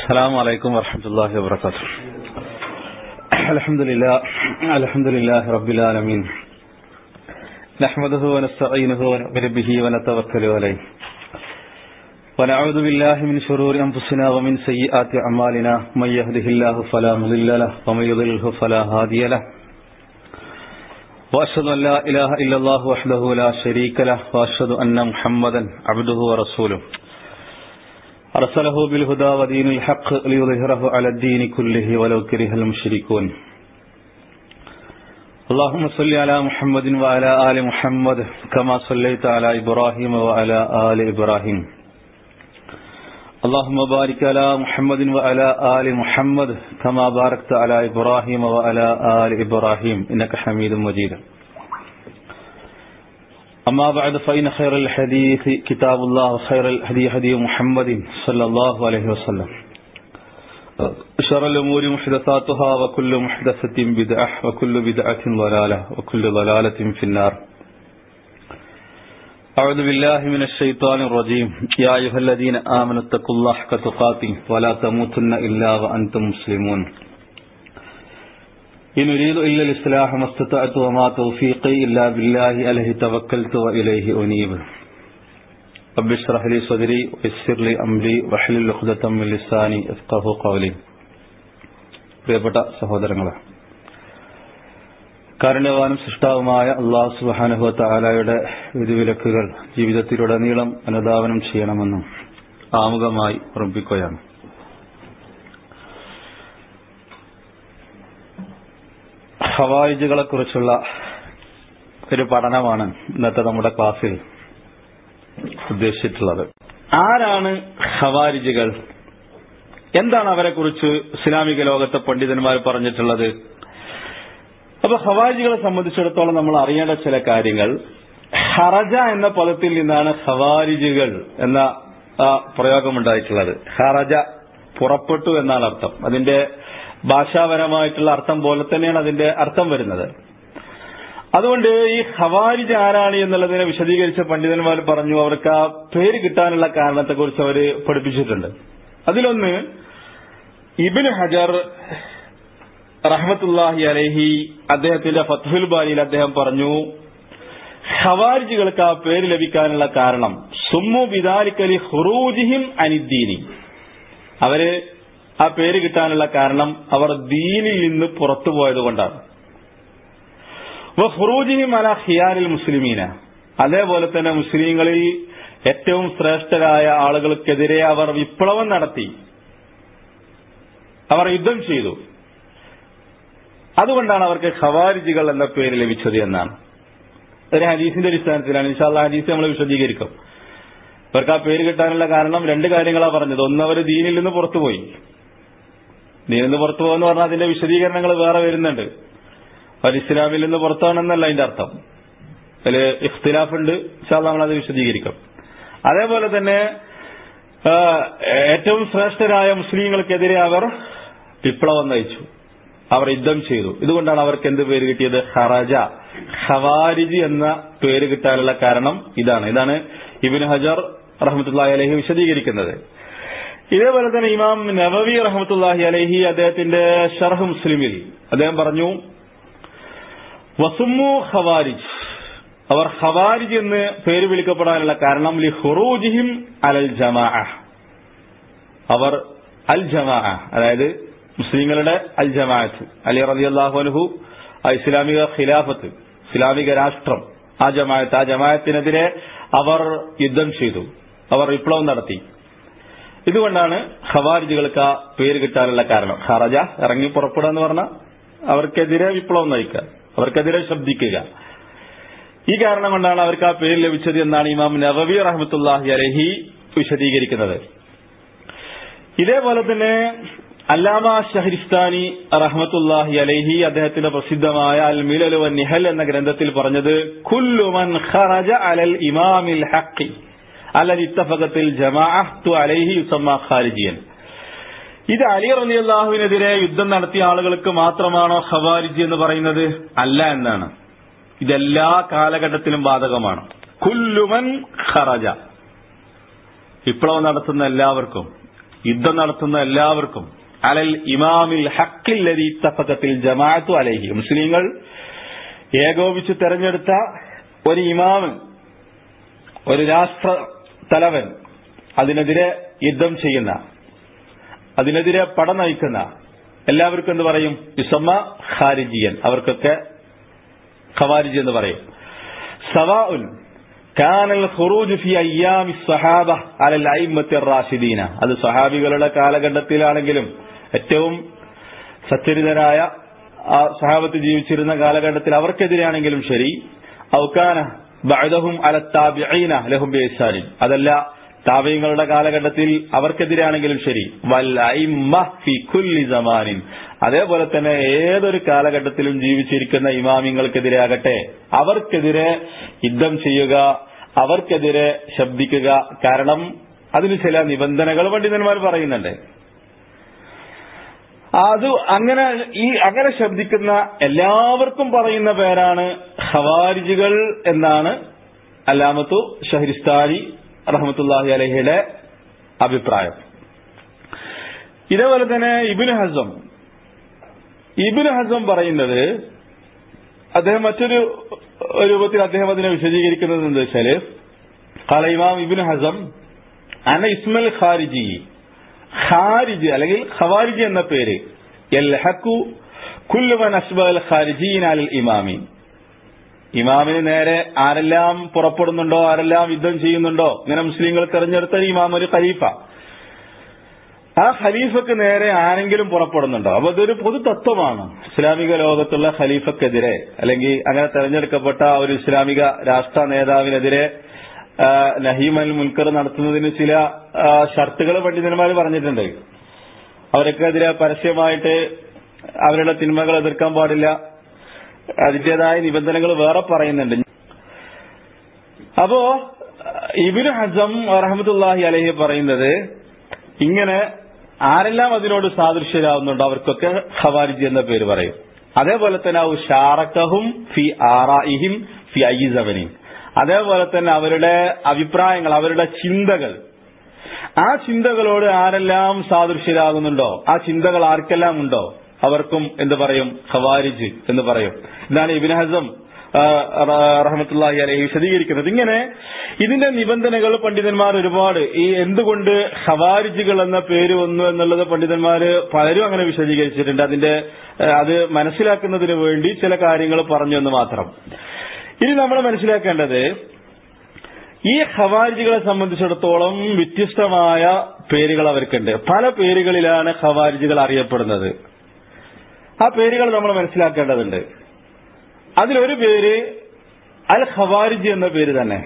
السلام عليكم ورحمة الله وبركاته الحمد لله الحمد لله رب العالمين نحمده ونستعينه ونؤمن به ونتوكل عليه ونعوذ بالله من شرور أنفسنا ومن سيئات أعمالنا من يهده الله فلا مضل له ومن يضلله فلا هادي له وأشهد أن لا إله إلا الله وحده لا شريك له وأشهد أن محمدا عبده ورسوله أرسله بالهدى ودين الحق ليظهره على الدين كله ولو كره المشركون اللهم صل على محمد وعلى آل محمد كما صليت على إبراهيم وعلى آل إبراهيم اللهم بارك على محمد وعلى آل محمد كما باركت على إبراهيم وعلى آل إبراهيم إنك حميد مجيد أما بعد فإن خير الحديث كتاب الله خير الهدي هدي محمد صلى الله عليه وسلم شر الأمور محدثاتها وكل محدثة بدعة وكل بدعة ضلالة وكل ضلالة في النار أعوذ بالله من الشيطان الرجيم يا أيها الذين آمنوا اتقوا الله حق تقاته ولا تموتن إلا وأنتم مسلمون إن أريد إلا الإصلاح ما استطعت وما توفيقي إلا بالله عليه توكلت وإليه أنيب رب اشرح لي صدري ويسر لي أمري واحلل عقدة من لساني يفقهوا قولي പ്രിയപ്പെട്ട സഹോദരങ്ങളെ കാരുണ്യവാനും സൃഷ്ടാവുമായ അള്ളാഹു സുബാനുഹ താലായുടെ വിധിവിലക്കുകൾ ജീവിതത്തിലുടനീളം അനുധാവനം ചെയ്യണമെന്നും ആമുഖമായി ഉറപ്പിക്കുകയാണ് ഹവായിജുകളെ കുറിച്ചുള്ള ഒരു പഠനമാണ് ഇന്നത്തെ നമ്മുടെ ക്ലാസ്സിൽ ഉദ്ദേശിച്ചിട്ടുള്ളത് ആരാണ് ഹവാരിജുകൾ എന്താണ് അവരെ കുറിച്ച് ഇസ്ലാമിക ലോകത്തെ പണ്ഡിതന്മാർ പറഞ്ഞിട്ടുള്ളത് അപ്പൊ ഹവാരിജികളെ സംബന്ധിച്ചിടത്തോളം നമ്മൾ അറിയേണ്ട ചില കാര്യങ്ങൾ ഹറജ എന്ന പദത്തിൽ നിന്നാണ് ഹവാരിജുകൾ എന്ന പ്രയോഗമുണ്ടായിട്ടുള്ളത് ഹറജ പുറപ്പെട്ടു എന്നാണ് അർത്ഥം അതിന്റെ ഭാഷാപരമായിട്ടുള്ള അർത്ഥം പോലെ തന്നെയാണ് അതിന്റെ അർത്ഥം വരുന്നത് അതുകൊണ്ട് ഈ ഹവാരിജ് ആരാണ് എന്നുള്ളതിനെ വിശദീകരിച്ച പണ്ഡിതന്മാർ പറഞ്ഞു അവർക്ക് ആ പേര് കിട്ടാനുള്ള കാരണത്തെക്കുറിച്ച് അവർ പഠിപ്പിച്ചിട്ടുണ്ട് അതിലൊന്ന് ഇബിൻ ഹജർ റഹ്മത്തുല്ലാഹി അലഹി അദ്ദേഹത്തിന്റെ ഫത്തുൽ ബാരിയിൽ അദ്ദേഹം പറഞ്ഞു ഹവാരിജുകൾക്ക് ആ പേര് ലഭിക്കാനുള്ള കാരണം സുമ്മു ബിദാലിക്കലി ഹുറൂജിഹിം അനിദ്ദീനി അവര് ആ പേര് കിട്ടാനുള്ള കാരണം അവർ ദീനിൽ നിന്ന് പുറത്തു പോയതുകൊണ്ടാണ് ഹുറൂജിഹിം അല ഹിയാരിൽ മുസ്ലിമീന അതേപോലെ തന്നെ മുസ്ലിങ്ങളിൽ ഏറ്റവും ശ്രേഷ്ഠരായ ആളുകൾക്കെതിരെ അവർ വിപ്ലവം നടത്തി അവർ യുദ്ധം ചെയ്തു അതുകൊണ്ടാണ് അവർക്ക് ഖവാരിജികൾ എന്ന പേര് ലഭിച്ചത് എന്നാണ് ഒരു ഹദീസിന്റെ അടിസ്ഥാനത്തിലാണ് ഇൻഷാല്ല ഹദീസ് നമ്മൾ വിശദീകരിക്കും അവർക്ക് ആ പേര് കിട്ടാനുള്ള കാരണം രണ്ട് കാര്യങ്ങളാണ് പറഞ്ഞത് ഒന്ന് അവർ ദീനിൽ നിന്ന് പുറത്തുപോയി ദീനിൽ നിന്ന് പുറത്തു പോകുന്ന പറഞ്ഞാൽ അതിന്റെ വിശദീകരണങ്ങൾ വേറെ വരുന്നുണ്ട് അവർ ഇസ്ലാമിൽ നിന്ന് പുറത്താണെന്നല്ല അതിന്റെ അർത്ഥം അതിൽ ഇഖ്തിലാഫ് ഉണ്ട് ഇൻഷാല്ല നമ്മൾ അത് വിശദീകരിക്കും അതേപോലെ തന്നെ ഏറ്റവും ശ്രേഷ്ഠരായ മുസ്ലിങ്ങൾക്കെതിരെ അവർ വിപ്ലവം നയിച്ചു അവർ യുദ്ധം ചെയ്തു ഇതുകൊണ്ടാണ് അവർക്ക് എന്ത് പേര് കിട്ടിയത് ഹറജ ഹവാരിജ് എന്ന പേര് കിട്ടാനുള്ള കാരണം ഇതാണ് ഇതാണ് ഇബിൻ ഹജർ റഹമത്തുല്ലാഹി അലഹി വിശദീകരിക്കുന്നത് ഇതേപോലെ തന്നെ ഇമാം നവവി റഹമത്തുല്ലാഹി അലഹി അദ്ദേഹത്തിന്റെ ഷർഹ് മുസ്ലിമിൽ അദ്ദേഹം പറഞ്ഞു വസുമു ഖവാരിജ് അവർ ഖവാരിജ് എന്ന് പേര് വിളിക്കപ്പെടാനുള്ള കാരണം ലി ഹുറൂജിഹിം അലൽ ജമാ അവർ അൽ ജമാ അതായത് മുസ്ലിങ്ങളുടെ അൽ ജമാഅത്ത് അലി റബി അള്ളാഹുനഹു ഇസ്ലാമിക ഖിലാഫത്ത് ഇസ്ലാമിക രാഷ്ട്രം ആ ജമാഅത്ത് ആ ജമാഅത്തിനെതിരെ അവർ യുദ്ധം ചെയ്തു അവർ വിപ്ലവം നടത്തി ഇതുകൊണ്ടാണ് ഖവാരിജുകൾക്ക് ആ പേര് കിട്ടാനുള്ള കാരണം ഖറജ ഇറങ്ങി പുറപ്പെടുക എന്ന് പറഞ്ഞാൽ അവർക്കെതിരെ വിപ്ലവം നയിക്കുക അവർക്കെതിരെ ശബ്ദിക്കുക ഈ കാരണം കൊണ്ടാണ് അവർക്ക് ആ പേര് ലഭിച്ചത് എന്നാണ് ഇമാം നവവി റഹമത്തുല്ലാഹി അലഹി വിശദീകരിക്കുന്നത് ഇതേപോലെ തന്നെ അല്ലാമ ഷഹരിസ്ഥാനി റഹ്മത്തുല്ലാഹി അലൈഹി അദ്ദേഹത്തിന്റെ പ്രസിദ്ധമായ അൽ മിലൽ വൻ നിഹൽ എന്ന ഗ്രന്ഥത്തിൽ പറഞ്ഞത് കുല്ലുമൻ ഖറജ അലൽ ഇമാമിൽ ഹഖി അലൽ ഇത്തഫഖത്തിൽ ജമാഅത്തു അലൈഹി യുസമ്മ ഖാരിജിയൻ ഇത് അലി റളിയല്ലാഹുവിനെതിരെ യുദ്ധം നടത്തിയ ആളുകൾക്ക് മാത്രമാണോ ഖവാരിജി എന്ന് പറയുന്നത് അല്ല എന്നാണ് ഇതെല്ലാ കാലഘട്ടത്തിലും ബാധകമാണ് കുല്ലുമൻ ഖറജ വിപ്ലവം നടത്തുന്ന എല്ലാവർക്കും യുദ്ധം നടത്തുന്ന എല്ലാവർക്കും അലൽ ഇമാമിൽ ഹക്കില്ലതി തഫക്കത്തിൽ ജമാഅത്തു അലൈഹി മുസ്ലിങ്ങൾ ഏകോപിച്ച് തെരഞ്ഞെടുത്ത ഒരു ഇമാമ് ഒരു രാഷ്ട്ര തലവൻ അതിനെതിരെ യുദ്ധം ചെയ്യുന്ന അതിനെതിരെ പട നയിക്കുന്ന എല്ലാവർക്കും എന്ത് പറയും യുസമ്മ ഖാരിജിയൻ അവർക്കൊക്കെ ഖവാരിജി എന്ന് പറയും സവാഉൻ കാനൽ ഖുറൂജ് ഫി അയ്യാമി സ്വഹാബ അലൽ അയിമ്മത്തി റാഷിദീന അത് സ്വഹാബികളുടെ കാലഘട്ടത്തിലാണെങ്കിലും ഏറ്റവും സച്ചരിതരായ ആ സഹാബത്ത് ജീവിച്ചിരുന്ന കാലഘട്ടത്തിൽ അവർക്കെതിരെയാണെങ്കിലും ശരി ഔക്കാന ബഅദഹും അല താബിഈന ലഹും ബിഇഹ്സാനിൻ അതല്ല താബിയങ്ങളുടെ കാലഘട്ടത്തിൽ അവർക്കെതിരെയാണെങ്കിലും ശരി വൽ അയിമ്മ ഫി കുല്ലി സമാനിൻ അതേപോലെ തന്നെ ഏതൊരു കാലഘട്ടത്തിലും ജീവിച്ചിരിക്കുന്ന ഇമാമിങ്ങൾക്കെതിരെ ആകട്ടെ അവർക്കെതിരെ യുദ്ധം ചെയ്യുക അവർക്കെതിരെ ശബ്ദിക്കുക കാരണം അതിന് ചില നിബന്ധനകൾ പണ്ഡിതന്മാർ പറയുന്നുണ്ട് അത് അങ്ങനെ ഈ അങ്ങനെ ശബ്ദിക്കുന്ന എല്ലാവർക്കും പറയുന്ന പേരാണ് ഖവാരിജുകൾ എന്നാണ് അല്ലാമത്തു ഷഹരിസ്ഥാനി റഹമത്തുല്ലാഹി അലഹിയുടെ അഭിപ്രായം ഇതേപോലെ തന്നെ ഇബിന് ഹസം ഇബിന് ഹസം പറയുന്നത് അദ്ദേഹം മറ്റൊരു രൂപത്തിൽ അദ്ദേഹം അതിനെ വിശദീകരിക്കുന്നത് എന്താ വെച്ചാല് കാല ഇമാം ഇബിന് ഹസം അന ഇസ്മൽ ഖാരിജി ഖാരിജ് അല്ലെങ്കിൽ ഖവാരിജ് എന്ന പേര് യൽഹഖു കുല്ലു മൻ അസ്ബൽ ഖാരിജീൻ അൽ ഇമാമി ഇമാമിന് നേരെ ആരെല്ലാം പുറപ്പെടുന്നുണ്ടോ ആരെല്ലാം യുദ്ധം ചെയ്യുന്നുണ്ടോ ഇങ്ങനെ മുസ്ലിങ്ങൾ തെരഞ്ഞെടുത്ത ഇമാം ഒരു ഖലീഫ ആ ഖലീഫക്ക് നേരെ ആരെങ്കിലും പുറപ്പെടുന്നുണ്ടോ അപ്പൊ ഇതൊരു പൊതു തത്വമാണ് ഇസ്ലാമിക ലോകത്തുള്ള ഖലീഫക്കെതിരെ അല്ലെങ്കിൽ അങ്ങനെ തെരഞ്ഞെടുക്കപ്പെട്ട ഒരു ഇസ്ലാമിക രാഷ്ട്ര നേതാവിനെതിരെ നഹീമൽ മുൻകർ നടത്തുന്നതിന് ചില ഷർത്തുകൾ പണ്ഡിതന്മാർ പറഞ്ഞിട്ടുണ്ട് അവർക്കെതിരെ പരസ്യമായിട്ട് അവരുടെ തിന്മകൾ എതിർക്കാൻ പാടില്ല അതിന്റേതായ നിബന്ധനകൾ വേറെ പറയുന്നുണ്ട് അപ്പോ ഇബിന് ഹസം റഹമത്തുല്ലാഹി അലഹി പറയുന്നത് ഇങ്ങനെ ആരെല്ലാം അതിനോട് സാദൃശ്യരാകുന്നുണ്ടോ അവർക്കൊക്കെ ഖവാരിജ് എന്ന പേര് പറയും അതേപോലെ തന്നെ ഔ ഷാറക്കഹും ഫി ആറായിഹിം ഫി അയ്യിസവനിൻ അതേപോലെ തന്നെ അവരുടെ അഭിപ്രായങ്ങൾ അവരുടെ ചിന്തകൾ ആ ചിന്തകളോട് ആരെല്ലാം സാദൃശ്യരാകുന്നുണ്ടോ ആ ചിന്തകൾ ആർക്കെല്ലാം ഉണ്ടോ അവർക്കും എന്ത് പറയും ഖവാരിജ് എന്ന് പറയും ഇതാണ് ഇബിൻ ഹസം റഹമത്തുല്ലാഹി അലഹി വിശദീകരിക്കുന്നത് ഇങ്ങനെ ഇതിന്റെ നിബന്ധനകൾ പണ്ഡിതന്മാർ ഒരുപാട് ഈ എന്തുകൊണ്ട് ഖവാരിജുകൾ എന്ന പേര് വന്നു എന്നുള്ളത് പണ്ഡിതന്മാർ പലരും അങ്ങനെ വിശദീകരിച്ചിട്ടുണ്ട് അതിന്റെ അത് മനസ്സിലാക്കുന്നതിന് വേണ്ടി ചില കാര്യങ്ങൾ പറഞ്ഞു എന്ന് മാത്രം ഇനി നമ്മൾ മനസ്സിലാക്കേണ്ടത് ഈ ഖവാരിജുകളെ സംബന്ധിച്ചിടത്തോളം വ്യത്യസ്തമായ പേരുകൾ അവർക്കുണ്ട് പല പേരുകളിലാണ് ഖവാരിജുകൾ അറിയപ്പെടുന്നത് ആ പേരുകൾ നമ്മൾ മനസ്സിലാക്കേണ്ടതുണ്ട് അതിലൊരു പേര് അൽ ഖവാരിജ് എന്ന പേര് തന്നെ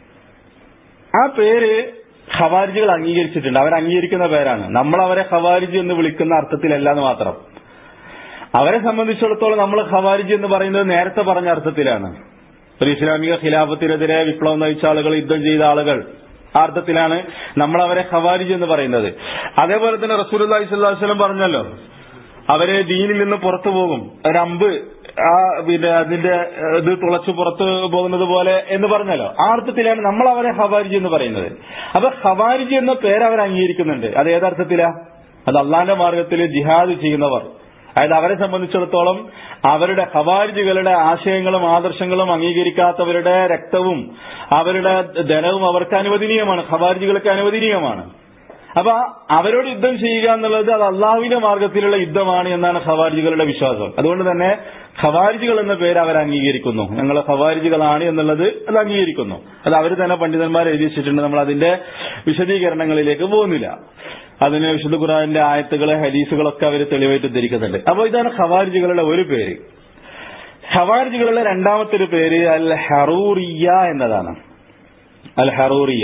ആ പേര് ഖവാരിജുകൾ അംഗീകരിച്ചിട്ടുണ്ട് അവർ അംഗീകരിക്കുന്ന പേരാണ് നമ്മൾ അവരെ ഖവാരിജ് എന്ന് വിളിക്കുന്ന അർത്ഥത്തിലല്ല എന്ന് മാത്രം അവരെ സംബന്ധിച്ചിടത്തോളം നമ്മൾ ഖവാരിജ് എന്ന് പറയുന്നത് നേരത്തെ പറഞ്ഞ അർത്ഥത്തിലാണ് ഒരു ഇസ്ലാമിക ഖിലാഫത്തിനെതിരെ വിപ്ലവം നയിച്ച ആളുകൾ യുദ്ധം ചെയ്ത ആളുകൾ ആ അർത്ഥത്തിലാണ് നമ്മൾ അവരെ ഖവാരിജ് എന്ന് പറയുന്നത് അതേപോലെ തന്നെ റസൂൽ അള്ളാഹിസ്വല്ലം പറഞ്ഞല്ലോ അവരെ ദീനിൽ നിന്ന് പുറത്തു പോകും ഒരമ്പ് ആ പിന്നെ അതിന്റെ ഇത് തുളച്ചു പുറത്തു പോകുന്നത് പോലെ എന്ന് പറഞ്ഞല്ലോ ആ അർത്ഥത്തിലാണ് നമ്മൾ അവരെ ഹവാരിജി എന്ന് പറയുന്നത് അപ്പൊ ഹവാരിജി എന്ന പേര് അവർ അംഗീകരിക്കുന്നുണ്ട് അത് ഏതർത്ഥത്തിലാ അത് അള്ളാന്റെ മാർഗത്തിൽ ജിഹാദ് ചെയ്യുന്നവർ അതായത് അവരെ സംബന്ധിച്ചിടത്തോളം അവരുടെ ഖവാരിജുകളുടെ ആശയങ്ങളും ആദർശങ്ങളും അംഗീകരിക്കാത്തവരുടെ രക്തവും അവരുടെ ധനവും അവർക്ക് അനുവദനീയമാണ് ഖവാരിജുകൾക്ക് അനുവദനീയമാണ് അപ്പൊ അവരോട് യുദ്ധം ചെയ്യുക എന്നുള്ളത് അത് അള്ളാഹുവിന്റെ മാർഗത്തിലുള്ള യുദ്ധമാണ് എന്നാണ് ഖവാരിജുകളുടെ വിശ്വാസം അതുകൊണ്ട് തന്നെ ഖവാരിജുകൾ എന്ന പേര് അവർ അംഗീകരിക്കുന്നു ഞങ്ങൾ ഖവാരിജുകളാണ് എന്നുള്ളത് അത് അംഗീകരിക്കുന്നു അത് അവർ തന്നെ പണ്ഡിതന്മാർ എഴുതി വെച്ചിട്ടുണ്ട് നമ്മൾ അതിന്റെ വിശദീകരണങ്ങളിലേക്ക് പോകുന്നില്ല അതിന് വിശുദ്ധ ഖുറാന്റെ ആയത്തുകളെ ഹദീസുകളൊക്കെ അവർ തെളിവായിട്ട് ധരിക്കുന്നുണ്ട് അപ്പോൾ ഇതാണ് ഖവാരിജുകളുടെ ഒരു പേര് ഖവാരിജുകളുടെ രണ്ടാമത്തെ ഒരു പേര് അൽ ഹറൂറിയ എന്നതാണ് അൽ ഹറൂറിയ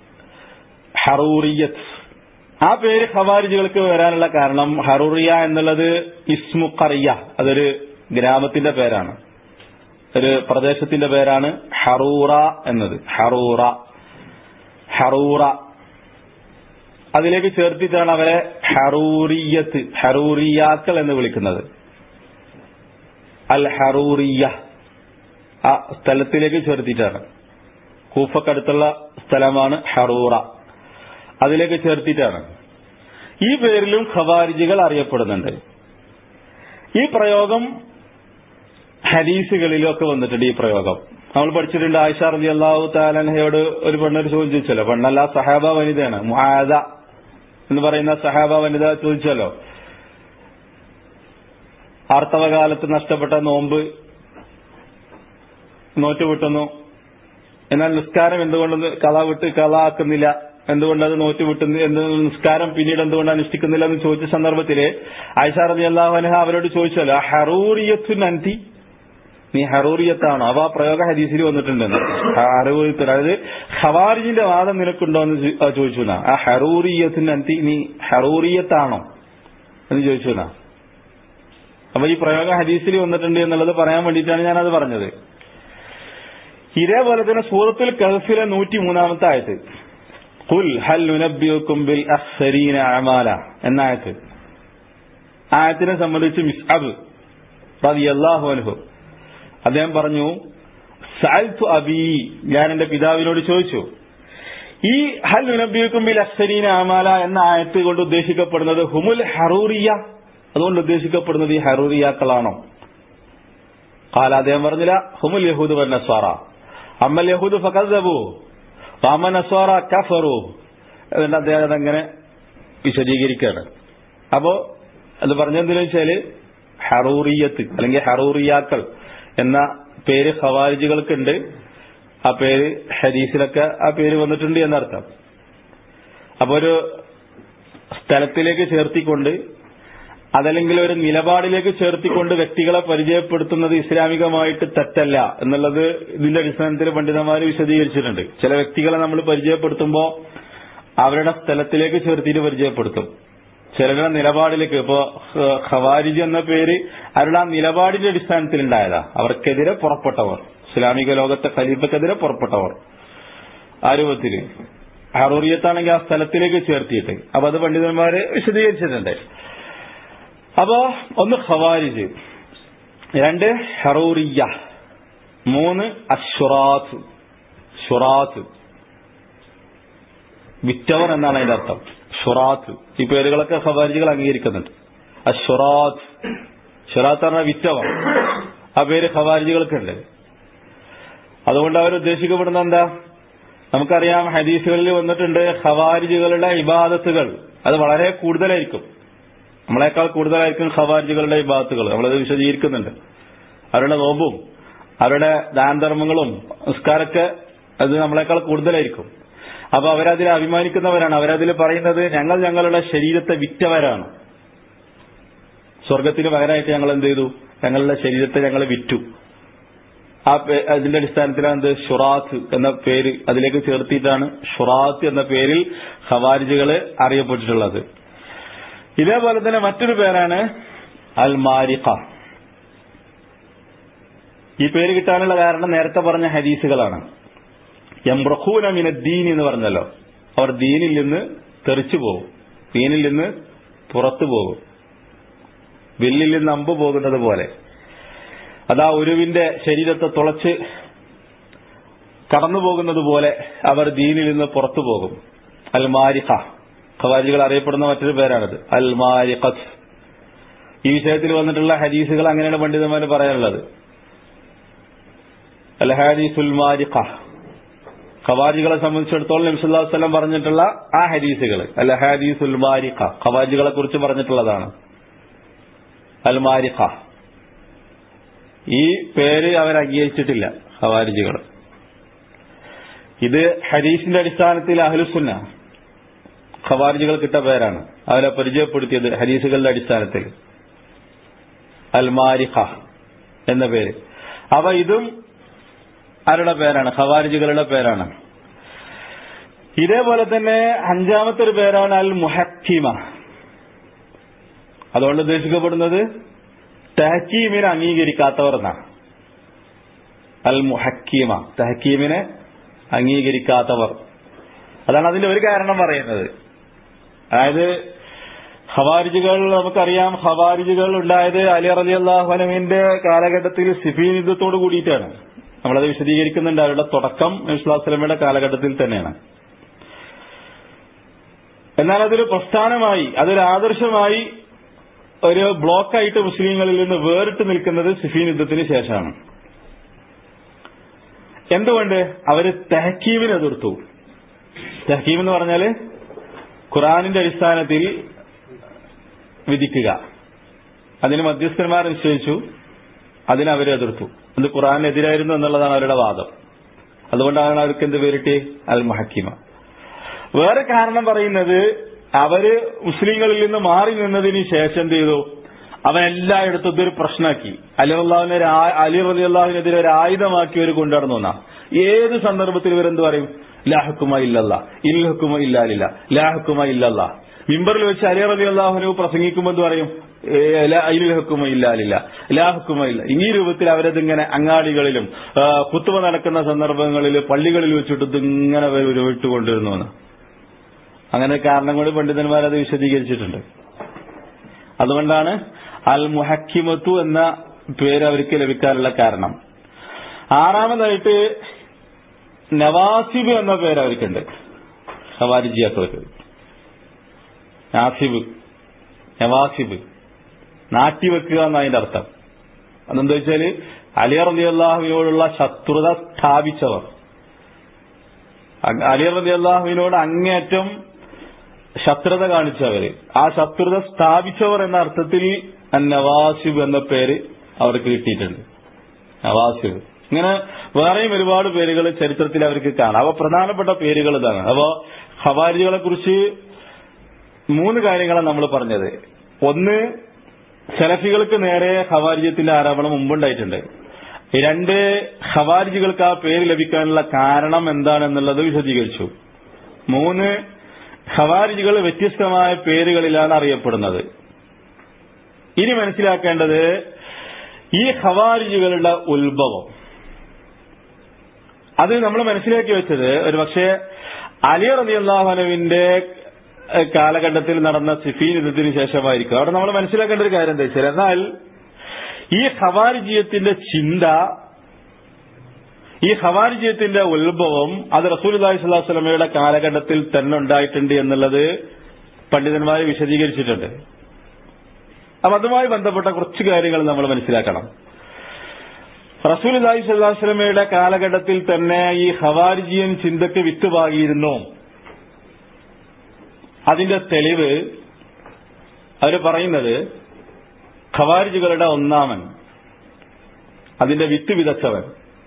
ഹറൂറിയത്ത് ആ പേര് ഖവാരിജുകൾക്ക് വരാനുള്ള കാരണം ഹറൂറിയ എന്നുള്ളത് ഇസ്മു ഖറിയ അതൊരു ഗ്രാമത്തിന്റെ പേരാണ് ഒരു പ്രദേശത്തിന്റെ പേരാണ് ഹറൂറ എന്നത് ഹറൂറ ഹറൂറ അതിലേക്ക് ചേർത്തിട്ടാണ് അവരെ ഹറൂറിയത്ത് ഹറൂറിയാക്കൾ എന്ന് വിളിക്കുന്നത് അൽ ഹറൂറിയ ആ സ്ഥലത്തിലേക്ക് ചേർത്തിട്ടാണ് കൂഫക്കടുത്തുള്ള സ്ഥലമാണ് ഹറൂറ അതിലേക്ക് ചേർത്തിട്ടാണ് ഈ പേരിലും ഖവാരിജികൾ അറിയപ്പെടുന്നുണ്ട് ഈ പ്രയോഗം ഹദീസുകളിലൊക്കെ വന്നിട്ടുണ്ട് ഈ പ്രയോഗം നമ്മൾ പഠിച്ചിട്ടുണ്ട് ആയിഷ റബി അള്ളാഹു താലഹയോട് ഒരു പെണ്ണൊരു ചോദ്യം ചോദിച്ചല്ലോ പെണ്ണല്ല സഹാബ വനിതയാണ് മുഹാദ എന്ന് പറയുന്ന സഹാബ വനിത ചോദിച്ചല്ലോ ആർത്തവകാലത്ത് നഷ്ടപ്പെട്ട നോമ്പ് നോറ്റുവിട്ടുന്നു എന്നാൽ നിസ്കാരം എന്തുകൊണ്ട് കഥ വിട്ട് കഥ ആക്കുന്നില്ല എന്തുകൊണ്ട് അത് നോറ്റ് വിട്ടുന്നു എന്ത് നിസ്കാരം പിന്നീട് എന്തുകൊണ്ട് അനുഷ്ഠിക്കുന്നില്ല എന്ന് ചോദിച്ച സന്ദർഭത്തില് ആയിഷ റബി അള്ളാഹുനഹ അവരോട് ചോദിച്ചല്ലോ ഹറൂറിയത്തു നന്തി നീ ഹറൂറിയത്താണോ അവ ആ പ്രയോഗ ഹദീസിൽ വന്നിട്ടുണ്ടെന്ന് ഹറൂറിയത്ത് അതായത് ഖവാരിജിന്റെ വാദം നിനക്കുണ്ടോ എന്ന് ചോ- ആ ചോദിച്ചു എന്നാ. ആ ഹറൂറിയത്തിന് അന്തി നീ ഹറൂറിയത്താണോ എന്ന് ചോദിച്ചു എന്നാ. അപ്പൊ ഈ പ്രയോഗ ഹദീസിൽ വന്നിട്ടുണ്ട് എന്നുള്ളത് പറയാൻ വേണ്ടിയിട്ടാണ് ഞാനത് പറഞ്ഞത് ഇതേപോലെ തന്നെ സൂറത്തുൽ കഹഫിലെ നൂറ്റി മൂന്നാമത്തെ ആയത്ത് കുൽ ഹൽ നുനബ്ബിയുക്കും ബിൽ അഖ്സരീന അമാല എന്ന ആയത്ത് ആയത്തിനെ സംബന്ധിച്ച് മിസ്അബ് റളിയല്ലാഹു അൻഹു അദ്ദേഹം പറഞ്ഞു സഅൽതു അബി ഞാൻ എന്റെ പിതാവിനോട് ചോദിച്ചു ഈ ഹൽ നുനബ്ബിയുക്കും ബിൽ അഖ്സരീന അമാല എന്ന ആയത്ത് കൊണ്ട് ഉദ്ദേശിക്കപ്പെടുന്നത് ഹുമുൽ ഹറൂറിയ അതുകൊണ്ട് ഉദ്ദേശിക്കപ്പെടുന്നത് ഈ ഹറൂറിയാക്കളാണോ കാല അദ്ദേഹം പറഞ്ഞില്ല ഹുമുൽ യഹൂദ് വൻ നസ്വാറ അമ്മൽ യഹൂദ് ഫക്കദ്ദബു വാമ നസ്വാറ കഫറു എന്നിട്ട് അദ്ദേഹം അതങ്ങനെ വിശദീകരിക്കുകയാണ് അപ്പോ അത് പറഞ്ഞെന്തിനു വെച്ചാല് ഹറൂറിയത്ത് അല്ലെങ്കിൽ ഹറൂറിയാക്കൾ എന്ന പേര് ഖവാരിജുകൾക്കുണ്ട് ആ പേര് ഹദീസിലൊക്കെ ആ പേര് വന്നിട്ടുണ്ട് എന്നർത്ഥം അപ്പൊ ഒരു സ്ഥലത്തിലേക്ക് ചേർത്തിക്കൊണ്ട് അതല്ലെങ്കിൽ ഒരു നിലപാടിലേക്ക് ചേർത്തിക്കൊണ്ട് വ്യക്തികളെ പരിചയപ്പെടുത്തുന്നത് ഇസ്ലാമികമായിട്ട് തെറ്റല്ല എന്നുള്ളത് ഇതിന്റെ അടിസ്ഥാനത്തിൽ പണ്ഡിതന്മാർ വിശദീകരിച്ചിട്ടുണ്ട് ചില വ്യക്തികളെ നമ്മൾ പരിചയപ്പെടുത്തുമ്പോൾ അവരുടെ സ്ഥലത്തിലേക്ക് ചേർത്തിട്ട് പരിചയപ്പെടുത്തും ചിലരുടെ നിലപാടിലേക്ക് ഇപ്പോ ഹ- ഖവാരിജ് എന്ന പേര് അവരുടെ ആ നിലപാടിന്റെ അടിസ്ഥാനത്തിൽ ഉണ്ടായതാ അവർക്കെതിരെ പുറപ്പെട്ടവർ ഇസ്ലാമിക ലോകത്തെ ഖലീഫക്കെതിരെ പുറപ്പെട്ടവർ ആ രൂപത്തില് ഹറൂറിയത്താണെങ്കിൽ ആ സ്ഥലത്തിലേക്ക് ചേർത്തിയിട്ട് അപ്പൊ അത് പണ്ഡിതന്മാര് വിശദീകരിച്ചിട്ടുണ്ട് അപ്പോ ഒന്ന് ഖവാരിജ് രണ്ട് ഹറൂറിയ മൂന്ന് അഷുറാത്ത് ഷുറാത്ത് വിറ്റവർ എന്നാണ് അതിന്റെ അർത്ഥം ഷുറാത്ത് ഈ പേരുകളൊക്കെ ഖവാരിജികൾ അംഗീകരിക്കുന്നുണ്ട് അഷുറാത്ത് ഷുറാത്ത് പറഞ്ഞ വിറ്റവർ ആ പേര് ഖവാരിജികൾക്കുണ്ട് അതുകൊണ്ട് അവർ ഉദ്ദേശിക്കപ്പെടുന്ന എന്താ നമുക്കറിയാം ഹദീസുകളിൽ വന്നിട്ടുണ്ട് ഖവാരിജികളുടെ ഇബാദത്തുകൾ അത് വളരെ കൂടുതലായിരിക്കും നമ്മളെക്കാൾ കൂടുതലായിരിക്കും ഖവാരിജികളുടെ ഇബാദത്തുകൾ നമ്മളത് വിശദീകരിക്കുന്നുണ്ട് അവരുടെ നോമ്പും അവരുടെ ദാനധർമ്മങ്ങളും നിസ്കാരമൊക്കെ അത് നമ്മളെക്കാൾ കൂടുതലായിരിക്കും അപ്പൊ അവരതിൽ അഭിമാനിക്കുന്നവരാണ് അവരതിൽ പറയുന്നത് ഞങ്ങൾ ഞങ്ങളുടെ ശരീരത്തെ വിറ്റവരാണ് സ്വർഗത്തിന് പകരമായിട്ട് ഞങ്ങൾ എന്ത് ചെയ്തു ഞങ്ങളുടെ ശരീരത്തെ ഞങ്ങൾ വിറ്റു ആ പേ- അതിന്റെ അടിസ്ഥാനത്തിലാണ് എന്ത് ഷുറാത്ത് എന്ന പേര് അതിലേക്ക് ചേർത്തിയിട്ടാണ് ഷുറാത്ത് എന്ന പേരിൽ ഖവാരിജുകള് അറിയപ്പെട്ടിട്ടുള്ളത് ഇതേപോലെ തന്നെ മറ്റൊരു പേരാണ് അൽ മാരിഖ ഈ പേര് കിട്ടാനുള്ള കാരണം നേരത്തെ പറഞ്ഞ ഹദീസുകളാണ് യംറഖൂന മിന ദീൻ എന്ന് പറഞ്ഞല്ലോ അവർ ദീനിൽ നിന്ന് തെറിച്ചു പോകും ദീനിൽ നിന്ന് പുറത്തു പോകും വില്ലിൽ നിന്ന് അമ്പ് പോകുന്നത് പോലെ അതാ ഒരുവിന്റെ ശരീരത്തെ തുളച്ച് കടന്നു പോകുന്നത് പോലെ അവർ ദീനിൽ നിന്ന് പുറത്തു പോകും അൽ മാരിഖ ഖവാരികൾ അറിയപ്പെടുന്ന മറ്റൊരു പേരാണിത് അൽ മാരിഖത്ത് ഈ വിഷയത്തിൽ വന്നിട്ടുള്ള ഹദീസുകൾ അങ്ങനെയാണ് പണ്ഡിതന്മാർ പറയാനുള്ളത് അൽ ഹാദീസുൽ മാരിഖ ഖവാരികളെ സംബന്ധിച്ചിടത്തോളം നബിസ്വല്ലാ വസ്ലം പറഞ്ഞിട്ടുള്ള ആ ഹദീസുകൾ അൽ ഹാദീസുൽ മാരിഖ ഖവാരികളെ കുറിച്ച് പറഞ്ഞിട്ടുള്ളതാണ് അൽ മാരിഖ ഈ പേര് അവർ അംഗീകരിച്ചിട്ടില്ല ഖവാരിജികൾ ഇത് ഹദീസിന്റെ അടിസ്ഥാനത്തിൽ അഹ്ലുസുന്ന ഖവാരിജികൾ കിട്ട പേരാണ് അവരെ പരിചയപ്പെടുത്തിയത് ഹദീസുകളുടെ അടിസ്ഥാനത്തിൽ അൽ മാരിഖ എന്ന പേര് അവ ഇതും ആരുടെ പേരാണ് ഖവാരിജികളുടെ പേരാണ് ഇതേപോലെ തന്നെ അഞ്ചാമത്തെ ഒരു പേരാണ് അൽ മുഹക്കിമ അതുകൊണ്ട് ഉദ്ദേശിക്കപ്പെടുന്നത് തഹക്കീമിനെ അംഗീകരിക്കാത്തവർ എന്നാണ് അൽ മുഹക്കീമ തഹക്കീമിനെ അംഗീകരിക്കാത്തവർ അതാണ് അതിന്റെ ഒരു കാരണം പറയുന്നത് അതായത് ഖവാരിജുകൾ നമുക്കറിയാം ഖവാരിജുകൾ ഉണ്ടായത് അലി റലി അള്ളാഹുനമിന്റെ കാലഘട്ടത്തിൽ സിഫീൻ യുദ്ധത്തോട് കൂടിയിട്ടാണ് നമ്മളത് വിശദീകരിക്കുന്നുണ്ട് അവരുടെ തുടക്കം നബിസ്വലാസ്ലമയുടെ കാലഘട്ടത്തിൽ തന്നെയാണ് എന്നാൽ അതൊരു പ്രസ്ഥാനമായി അതൊരു ആദർശമായി ഒരു ബ്ലോക്കായിട്ട് മുസ്ലിങ്ങളിൽ നിന്ന് വേറിട്ട് നിൽക്കുന്നത് സിഫീൻ യുദ്ധത്തിന് ശേഷമാണ് എന്തുകൊണ്ട് അവര് തെഹക്കീമിനെ എതിർത്തു തെഹക്കീം എന്ന് പറഞ്ഞാല് ഖുറാനിന്റെ അടിസ്ഥാനത്തിൽ വിധിക്കുക അതിന് മധ്യസ്ഥന്മാർ നിശ്ചയിച്ചു അതിനെ അവരെ എതിർത്തു അത് ഖുറാനെതിരായിരുന്നു എന്നുള്ളതാണ് അവരുടെ വാദം അതുകൊണ്ടാണ് അവർക്ക് എന്ത് പേരിട്ട് അൽ മഹക്കിമ വേറെ കാരണം പറയുന്നത് അവര് മുസ്ലിങ്ങളിൽ നിന്ന് മാറി നിന്നതിന് ശേഷം എന്ത് ചെയ്തു അവൻ എല്ലായിടത്തും ഇതൊരു പ്രശ്നമാക്കി അലി അള്ളാഹുവിനെ അലി റലി അള്ളാഹുവിനെതിരെ ഒരു ആയുധമാക്കി അവർ കൊണ്ടുനടന്നു എന്നാ ഏത് സന്ദർഭത്തിൽ ഇവരെന്ത് പറയും ലാഹുക്കുമ ഇല്ലല്ല ഇൽഹുക്കുമ ഇല്ലാലില്ല ലാഹുക്കുമ ഇല്ലല്ല മിമ്പറിൽ വെച്ച് അലി റലി അള്ളാഹുനു പ്രസംഗിക്കുമ്പോൾ എന്ത് പറയും അയിലുഹക്കുമ ഇല്ലാലില്ല ലാഹുക്കുമ ഇല്ല ഈ രൂപത്തിൽ അവരതിങ്ങനെ അങ്ങാടികളിലും കുത്തുവ നടക്കുന്ന സന്ദർഭങ്ങളിൽ പള്ളികളിൽ വെച്ചിട്ട് ഇതിങ്ങനെ ഉരുവിട്ടുകൊണ്ടിരുന്നു എന്ന് അങ്ങനെ കാരണം കൊണ്ട് പണ്ഡിതന്മാർ അത് വിശദീകരിച്ചിട്ടുണ്ട് അതുകൊണ്ടാണ് അൽ മുഹക്കിമത്തു എന്ന പേര് അവർക്ക് ലഭിക്കാനുള്ള കാരണം ആറാമതായിട്ട് നവാസിബ് എന്ന പേര് അവർക്കുണ്ട് ഹവാരിജിയാക്കൾക്ക് നാസിബ് നവാസിബ് നാട്ടിവെക്കുക എന്നതിന്റെ അർത്ഥം അതെന്താ വെച്ചാല് അലി റബി അള്ളാഹുവിനോടുള്ള ശത്രുത സ്ഥാപിച്ചവർ അലി റബി അള്ളാഹുവിനോട് അങ്ങേറ്റം ശത്രുത കാണിച്ചവര് ആ ശത്രുത സ്ഥാപിച്ചവർ എന്ന അർത്ഥത്തിൽ നവാസിബ് എന്ന പേര് അവർക്ക് കിട്ടിയിട്ടുണ്ട് നവാസിബ് ഇങ്ങനെ വേറെയും ഒരുപാട് പേരുകൾ ചരിത്രത്തിൽ അവർക്ക് കാണാം അവ പ്രധാനപ്പെട്ട പേരുകൾ ഇതാണ് അപ്പോ ഹവാരികളെ കുറിച്ച് മൂന്ന് കാര്യങ്ങളാണ് നമ്മൾ പറഞ്ഞത് ഒന്ന് സെലഫികൾക്ക് നേരെ ഹവാരിജത്തിന്റെ ആരോപണം മുമ്പുണ്ടായിട്ടുണ്ട് രണ്ട് ഹവാരിജികൾക്ക് ആ പേര് ലഭിക്കാനുള്ള കാരണം എന്താണെന്നുള്ളത് വിശദീകരിച്ചു മൂന്ന് ഖവാരിജികൾ വ്യത്യസ്തമായ പേരുകളിലാണ് അറിയപ്പെടുന്നത് ഇനി മനസ്സിലാക്കേണ്ടത് ഈ ഖവാരിജികളുടെ ഉത്ഭവം അത് നമ്മൾ മനസ്സിലാക്കി വെച്ചത് ഒരുപക്ഷെ അലി റബി അള്ളാഹുനുവിന്റെ കാലഘട്ടത്തിൽ നടന്ന സിഫീൻ യുദ്ധത്തിന് ശേഷമായിരിക്കും അവിടെ നമ്മൾ മനസ്സിലാക്കേണ്ട ഒരു കാര്യം എന്താ വെച്ചാൽ എന്നാൽ ഈ ഖവാരിജിയത്തിന്റെ ചിന്ത ഈ ഖവാരിജയത്തിന്റെ ഉത്ഭവം അത് റസൂൽ അലൈഹി സ്വലാസ്ലമയുടെ കാലഘട്ടത്തിൽ തന്നെ ഉണ്ടായിട്ടുണ്ട് എന്നുള്ളത് പണ്ഡിതന്മാർ വിശദീകരിച്ചിട്ടുണ്ട് അപ്പൊ അതുമായി ബന്ധപ്പെട്ട കുറച്ച് കാര്യങ്ങൾ നമ്മൾ മനസ്സിലാക്കണം റസൂൽ അലൈഹി സ്വലാസ്ലമയുടെ കാലഘട്ടത്തിൽ തന്നെ ഈ ഖവാരിജിയൻ ചിന്തക്ക് വിത്തുപാകിയിരുന്നു അതിന്റെ തെളിവ് അവർ പറയുന്നത് ഖവാരിജുകളുടെ ഒന്നാമൻ അതിന്റെ വിത്ത് വിതച്ചവൻ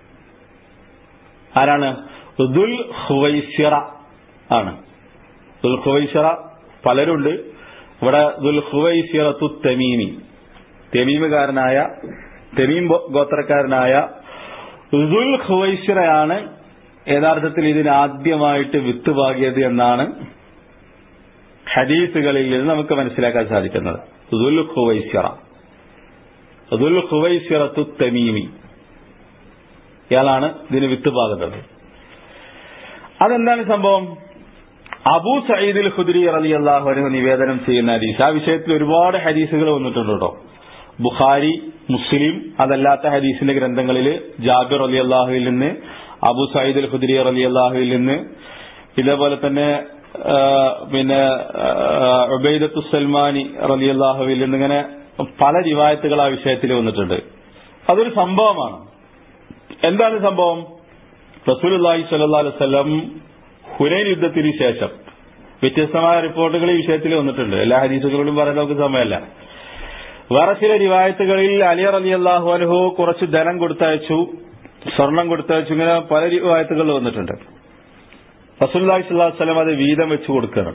ആരാണ് ദുൽ ഹുവൈസിറ ആണ് ദുൽ ഹുവൈസിറ പലരുണ്ട് ഇവിടെ ദുൽ ഹുവൈസിറത്തു തെമീമി തെമീമുകാരനായ തെമീം ഗോത്രക്കാരനായ ദുൽ ഹുവൈസിറയാണ് യഥാർത്ഥത്തിൽ ഇതിനാദ്യമായിട്ട് വിത്ത് പാകിയത് എന്നാണ് ഹദീസുകളിൽ നിന്ന് നമുക്ക് മനസ്സിലാക്കാൻ സാധിക്കുന്നത് ദുൽ ഹുവൈസിറ ദുൽ ഹുവൈസിറത്തു തെമീമി ഇയാളാണ് ഇതിന് വിത്തുപാകുന്നത് അതെന്താണ് സംഭവം അബൂ സയ്യിദുൽ ഖുദ്രി റലി അള്ളാഹു നിവേദനം ചെയ്യുന്ന ഹദീസ് ആ വിഷയത്തിൽ ഒരുപാട് ഹദീസുകൾ വന്നിട്ടുണ്ട് കേട്ടോ ബുഖാരി മുസ്ലിം അതല്ലാത്ത ഹദീസിന്റെ ഗ്രന്ഥങ്ങളിൽ ജാബിർ അലി അള്ളാഹുവിൽ നിന്ന് അബു സയ്യിദ് അൽ ഖുദ്രി റലി അള്ളാഹുവിൽ നിന്ന് ഇതേപോലെ തന്നെ പിന്നെ ഉബൈദത്തു സൽമാനി റലി അള്ളാഹുവിൽ നിന്ന് ഇങ്ങനെ പല റിവായത്തുകൾ ആ വിഷയത്തിൽ വന്നിട്ടുണ്ട് അതൊരു സംഭവമാണ് എന്താണ് സംഭവം റസൂൽ അള്ളാഹി സല്ലാ അലൈവല്ലം ഹുനൈൻ യുദ്ധത്തിന് ശേഷം വ്യത്യസ്തമായ റിപ്പോർട്ടുകൾ ഈ വിഷയത്തിൽ വന്നിട്ടുണ്ട് എല്ലാ ഹദീസുകളിലും പറയാൻ നമുക്ക് സമയമല്ല വേറെ ചില റിവായത്തുകളിൽ അലി അലി അള്ളാഹു അലഹു കുറച്ച് ധനം കൊടുത്തയച്ചു സ്വർണം കൊടുത്തയച്ചു ഇങ്ങനെ പല റിവായത്തുകളിൽ വന്നിട്ടുണ്ട് റസൂല്ലാഹി സ്വല്ലാഹു വസ്ലം അത് വീതം വെച്ചു കൊടുക്കണം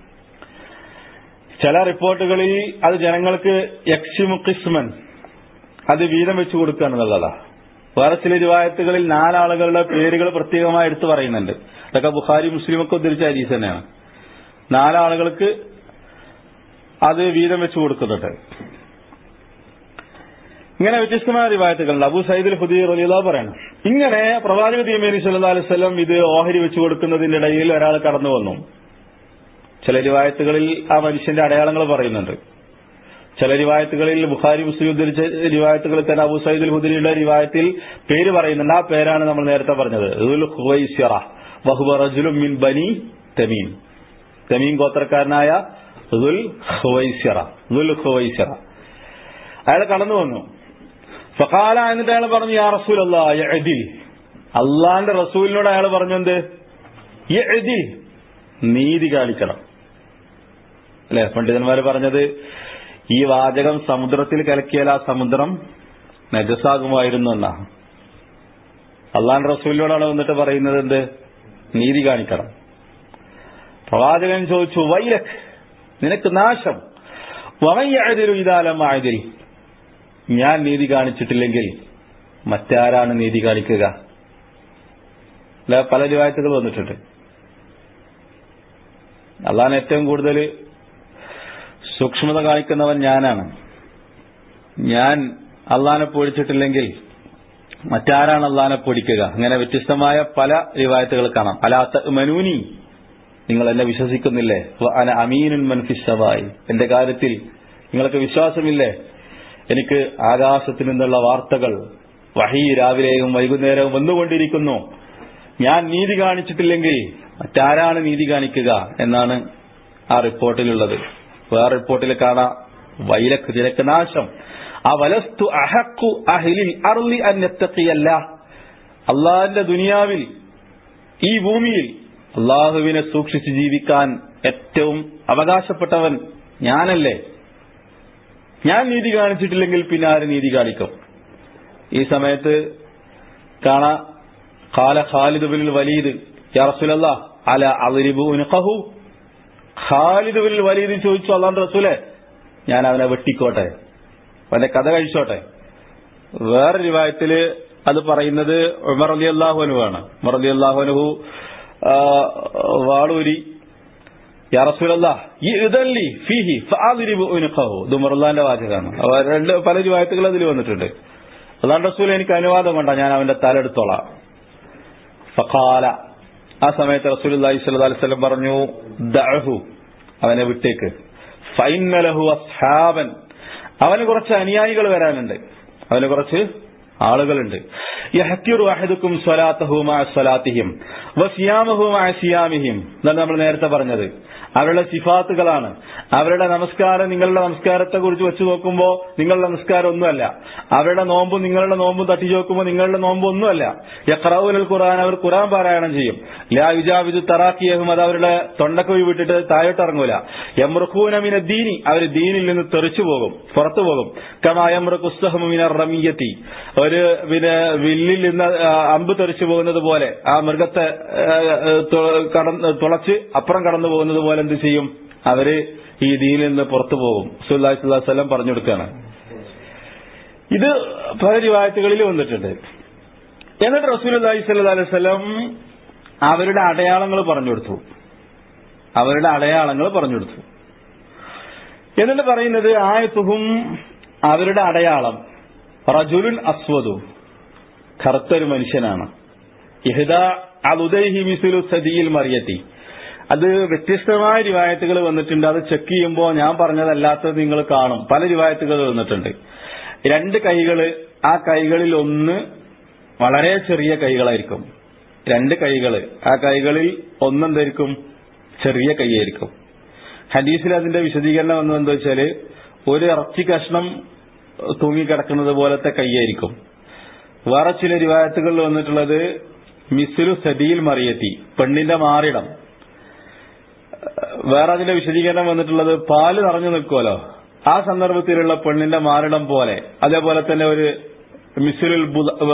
ചില റിപ്പോർട്ടുകളിൽ അത് ജനങ്ങൾക്ക് യക്ഷിമുക്കിസ്മൻ അത് വീതം വെച്ചു കൊടുക്കുക എന്നുള്ളതാണ് വേറെ ചില രൂപായത്തുകളിൽ നാലാളുകളുടെ പേരുകൾ പ്രത്യേകമായി എടുത്തു പറയുന്നുണ്ട് അതൊക്കെ ബുഖാരി മുസ്ലിമൊക്കെ ഉദ്ധരിച്ച ഹരീസ് തന്നെയാണ് നാലാളുകൾക്ക് അത് വീതം വെച്ചു കൊടുക്കുന്നുണ്ട് ഇങ്ങനെ വ്യത്യസ്തമായ റിവായത്തുകളുണ്ട് അബു സയ്യിദുൽ ഹുദീർ അലിയുള്ള പറയണം ഇങ്ങനെ പ്രവാചക തീമേനി സല്ലാ അലൈവല്ലം ഇത് ഓഹരി വെച്ചു കൊടുക്കുന്നതിന്റെ ഇടയിൽ ഒരാൾ കടന്നു വന്നു ചില റിവായത്തുകളിൽ ആ മനുഷ്യന്റെ അടയാളങ്ങൾ പറയുന്നുണ്ട് ചില റിവായത്തുകളിൽ ബുഖാരി മുസ്ലിം ഉദ്ധരിച്ച റിവായത്തുകളിൽ തന്നെ അബു സയ്യിദുൽ ഹുദരിയുടെ റിവായത്തിൽ പേര് പറയുന്നുണ്ട് ആ പേരാണ് നമ്മൾ നേരത്തെ പറഞ്ഞത് ഹുവൈസിറ വഹുബ റജുലും മിൻ ബനി തമീം തമീം ഗോത്രക്കാരനായ ദുൽ ഖുവൈസിറ ദുൽ ഖുവൈസിറ അയാൾ കടന്നു വന്നു ഫഖാല എന്നിട്ട് അയാൾ പറഞ്ഞു യാ റസൂൽ അള്ളാഹ് അള്ളാന്റെ റസൂലിനോട് അയാൾ പറഞ്ഞു എന്ത് യഅ്ദിൽ നീതി കാണിക്കണം അല്ലെ പണ്ഡിതന്മാര് പറഞ്ഞത് ഈ വാചകം സമുദ്രത്തിൽ കലക്കിയാൽ ആ സമുദ്രം നജസാകുമായിരുന്നു എന്നാ അള്ളാൻ റസൂലിനോടാണ് വന്നിട്ട് പറയുന്നത് എന്ത് നീതി കാണിക്കണം പ്രവാചകൻ ചോദിച്ചു വൈലക് നിനക്ക് നാശം വമയ്യതിരു ഇതാലമായതിൽ ഞാൻ നീതി കാണിച്ചിട്ടില്ലെങ്കിൽ മറ്റാരാണ് നീതി കാണിക്കുക അല്ല പല രൂപായത്തുകൾ വന്നിട്ടുണ്ട് അള്ളാൻ ഏറ്റവും കൂടുതൽ സൂക്ഷ്മത കാണിക്കുന്നവൻ ഞാനാണ് ഞാൻ അള്ളാനെ പൊടിച്ചിട്ടില്ലെങ്കിൽ മറ്റാരാണ് അള്ളാനെ പൊടിക്കുക അങ്ങനെ വ്യത്യസ്തമായ പല റിവായത്തുകൾ കാണാം അലാത്ത മനൂനി നിങ്ങൾ എന്നെ വിശ്വസിക്കുന്നില്ലേ അന അമീനുൻ മൻഫിസവായി എന്റെ കാര്യത്തിൽ നിങ്ങൾക്ക് വിശ്വാസമില്ലേ എനിക്ക് ആകാശത്തു നിന്നുള്ള വാർത്തകൾ വഹി രാവിലെയും വൈകുന്നേരവും വന്നുകൊണ്ടിരിക്കുന്നു ഞാൻ നീതി കാണിച്ചിട്ടില്ലെങ്കിൽ മറ്റാരാണ് നീതി കാണിക്കുക എന്നാണ് ആ റിപ്പോർട്ടിലുള്ളത് വേറെ റിപ്പോർട്ടിൽ കാണാം വൈലക്ക് തിരക്ക് നാശം ആ വലസ്തു അഹക്കു അഹിലിൽ അറുളി അന്നെത്തക്കിയല്ല അള്ളാഹിന്റെ ദുനിയാവിൽ ഈ ഭൂമിയിൽ അള്ളാഹുവിനെ സൂക്ഷിച്ച് ജീവിക്കാൻ ഏറ്റവും അവകാശപ്പെട്ടവൻ ഞാനല്ലേ ഞാൻ നീതി കാണിച്ചിട്ടില്ലെങ്കിൽ പിന്നെ ആര് നീതി കാണിക്കും ഈ സമയത്ത് കാണാ ഖാല ഖാലിദ് ബിൻ വലീദ് യാ റസൂലല്ല അല അദ്രിബു ഉൻഖഹു ഖാലിദ് ബിൻ വലീദ് ചോദിച്ചു അള്ളാഹു റസൂലെ ഞാൻ അവനെ വെട്ടിക്കോട്ടെ അവന്റെ കഥ കഴിച്ചോട്ടെ വേറെ രൂപായത്തില് അത് പറയുന്നത് ഉമർ അലി അള്ളാഹുനുവാണ് ഉമർ അലി അള്ളാഹുനുഹു വാളൂരി ദുമറുല്ലാന്റെ വാചകമാണ് രണ്ട് പല രൂപായത്തുകൾ അതിൽ വന്നിട്ടുണ്ട് അതാണ് റസൂൽ എനിക്ക് അനുവാദം വേണ്ട ഞാൻ അവന്റെ തലെടുത്തോളാം ഫഖാല ആ സമയത്ത് റസൂൽ അലൈഹി സ്വലം പറഞ്ഞു ദഅഹു അവനെ വിട്ടേക്ക് ഫൈനലഹു അസ്ഹാബൻ അവന് കുറച്ച് അനുയായികൾ വരാനുണ്ട് അവന് കുറച്ച് ആളുകളുണ്ട് യഹക്കിറു അഹദുക്കും സ്വലാത്തഹുമാ സ്വലാത്തിഹിം വസിയാമഹുമാ സിയാമിഹിം എന്നാണ് നമ്മൾ നേരത്തെ പറഞ്ഞത് അവരുടെ സിഫാത്തുകളാണ് അവരുടെ നമസ്കാരം നിങ്ങളുടെ നമസ്കാരത്തെ കുറിച്ച് വെച്ച് നോക്കുമ്പോൾ നിങ്ങളുടെ നമസ്കാരം ഒന്നുമല്ല അവരുടെ നോമ്പും നിങ്ങളുടെ നോമ്പും തട്ടി നോക്കുമ്പോൾ നിങ്ങളുടെ നോമ്പ് ഒന്നുമല്ല യഖ്റൌൽ ഖുർആൻ അവർ ഖുർആൻ പാരായണം ചെയ്യും ലാ യുജാവിദു തറാക്കിയഹും അത് അവരുടെ തൊണ്ടക്കുഴി വിട്ടിട്ട് താഴോട്ട് ഇറങ്ങൂല യമ്രുഖൂനമിന ദീനി അവർ ദീനിൽ നിന്ന് തെറിച്ചു പോകും പുറത്തു പോകും കമായമ്രുഖുസ്തഹമിന റമിയത്തി ഒരു പിന്നെ വില്ലിൽ നിന്ന് അമ്പ് തെറിച്ചു പോകുന്നത് പോലെ ആ മൃഗത്തെ തുളച്ച് അപ്പുറം കടന്നു പോകുന്നത് പോലെ എന്ത് ചെയ്യും അവര് ഈ ദീനിൽ നിന്ന് പുറത്തു പോകും സുല്ലാഹി സ്വല്ലം പറഞ്ഞു കൊടുക്കുകയാണ് ഇത് പല രൂപായത്തുകളിൽ വന്നിട്ടുണ്ട് എന്നിട്ട് റസൂൽ അലൈഹി സ്വല്ലാ അലൈഹി സ്വലം അവരുടെ അടയാളങ്ങൾ പറഞ്ഞു കൊടുത്തു അവരുടെ അടയാളങ്ങൾ പറഞ്ഞു കൊടുത്തു എന്നിട്ട് പറയുന്നത് ആയത്തുഹും അവരുടെ അടയാളം റജുലുൻ അസ്വദു കറുത്തൊരു മനുഷ്യനാണ് ഇഹദ അലുദൈഹി മിസുലു സദിയിൽ മറിയത്തി അത് വ്യത്യസ്തമായ റിവായത്തുകൾ വന്നിട്ടുണ്ട് അത് ചെക്ക് ചെയ്യുമ്പോൾ ഞാൻ പറഞ്ഞതല്ലാത്തത് നിങ്ങൾ കാണും പല റിവായത്തുകൾ വന്നിട്ടുണ്ട് രണ്ട് കൈകള് ആ കൈകളിൽ ഒന്ന് വളരെ ചെറിയ കൈകളായിരിക്കും രണ്ട് കൈകള് ആ കൈകളിൽ ഒന്നെന്തായിരിക്കും ചെറിയ കൈയായിരിക്കും ഹദീസിൽ അതിന്റെ വിശദീകരണം വന്നത് എന്താ വെച്ചാല് ഒരു ഇറച്ചി കഷ്ണം തൂങ്ങിക്കിടക്കുന്നത് പോലത്തെ കൈയായിരിക്കും വേറെ ചില റിവായത്തുകളിൽ വന്നിട്ടുള്ളത് മിസുലു സദിയിൽ മറിയെത്തി പെണ്ണിന്റെ മാറിടം വേറെ അതിന്റെ വിശദീകരണം വന്നിട്ടുള്ളത് പാല് നിറഞ്ഞു നിൽക്കുമല്ലോ ആ സന്ദർഭത്തിലുള്ള പെണ്ണിന്റെ മാറിടം പോലെ അതേപോലെ തന്നെ ഒരു മിസുലുൽ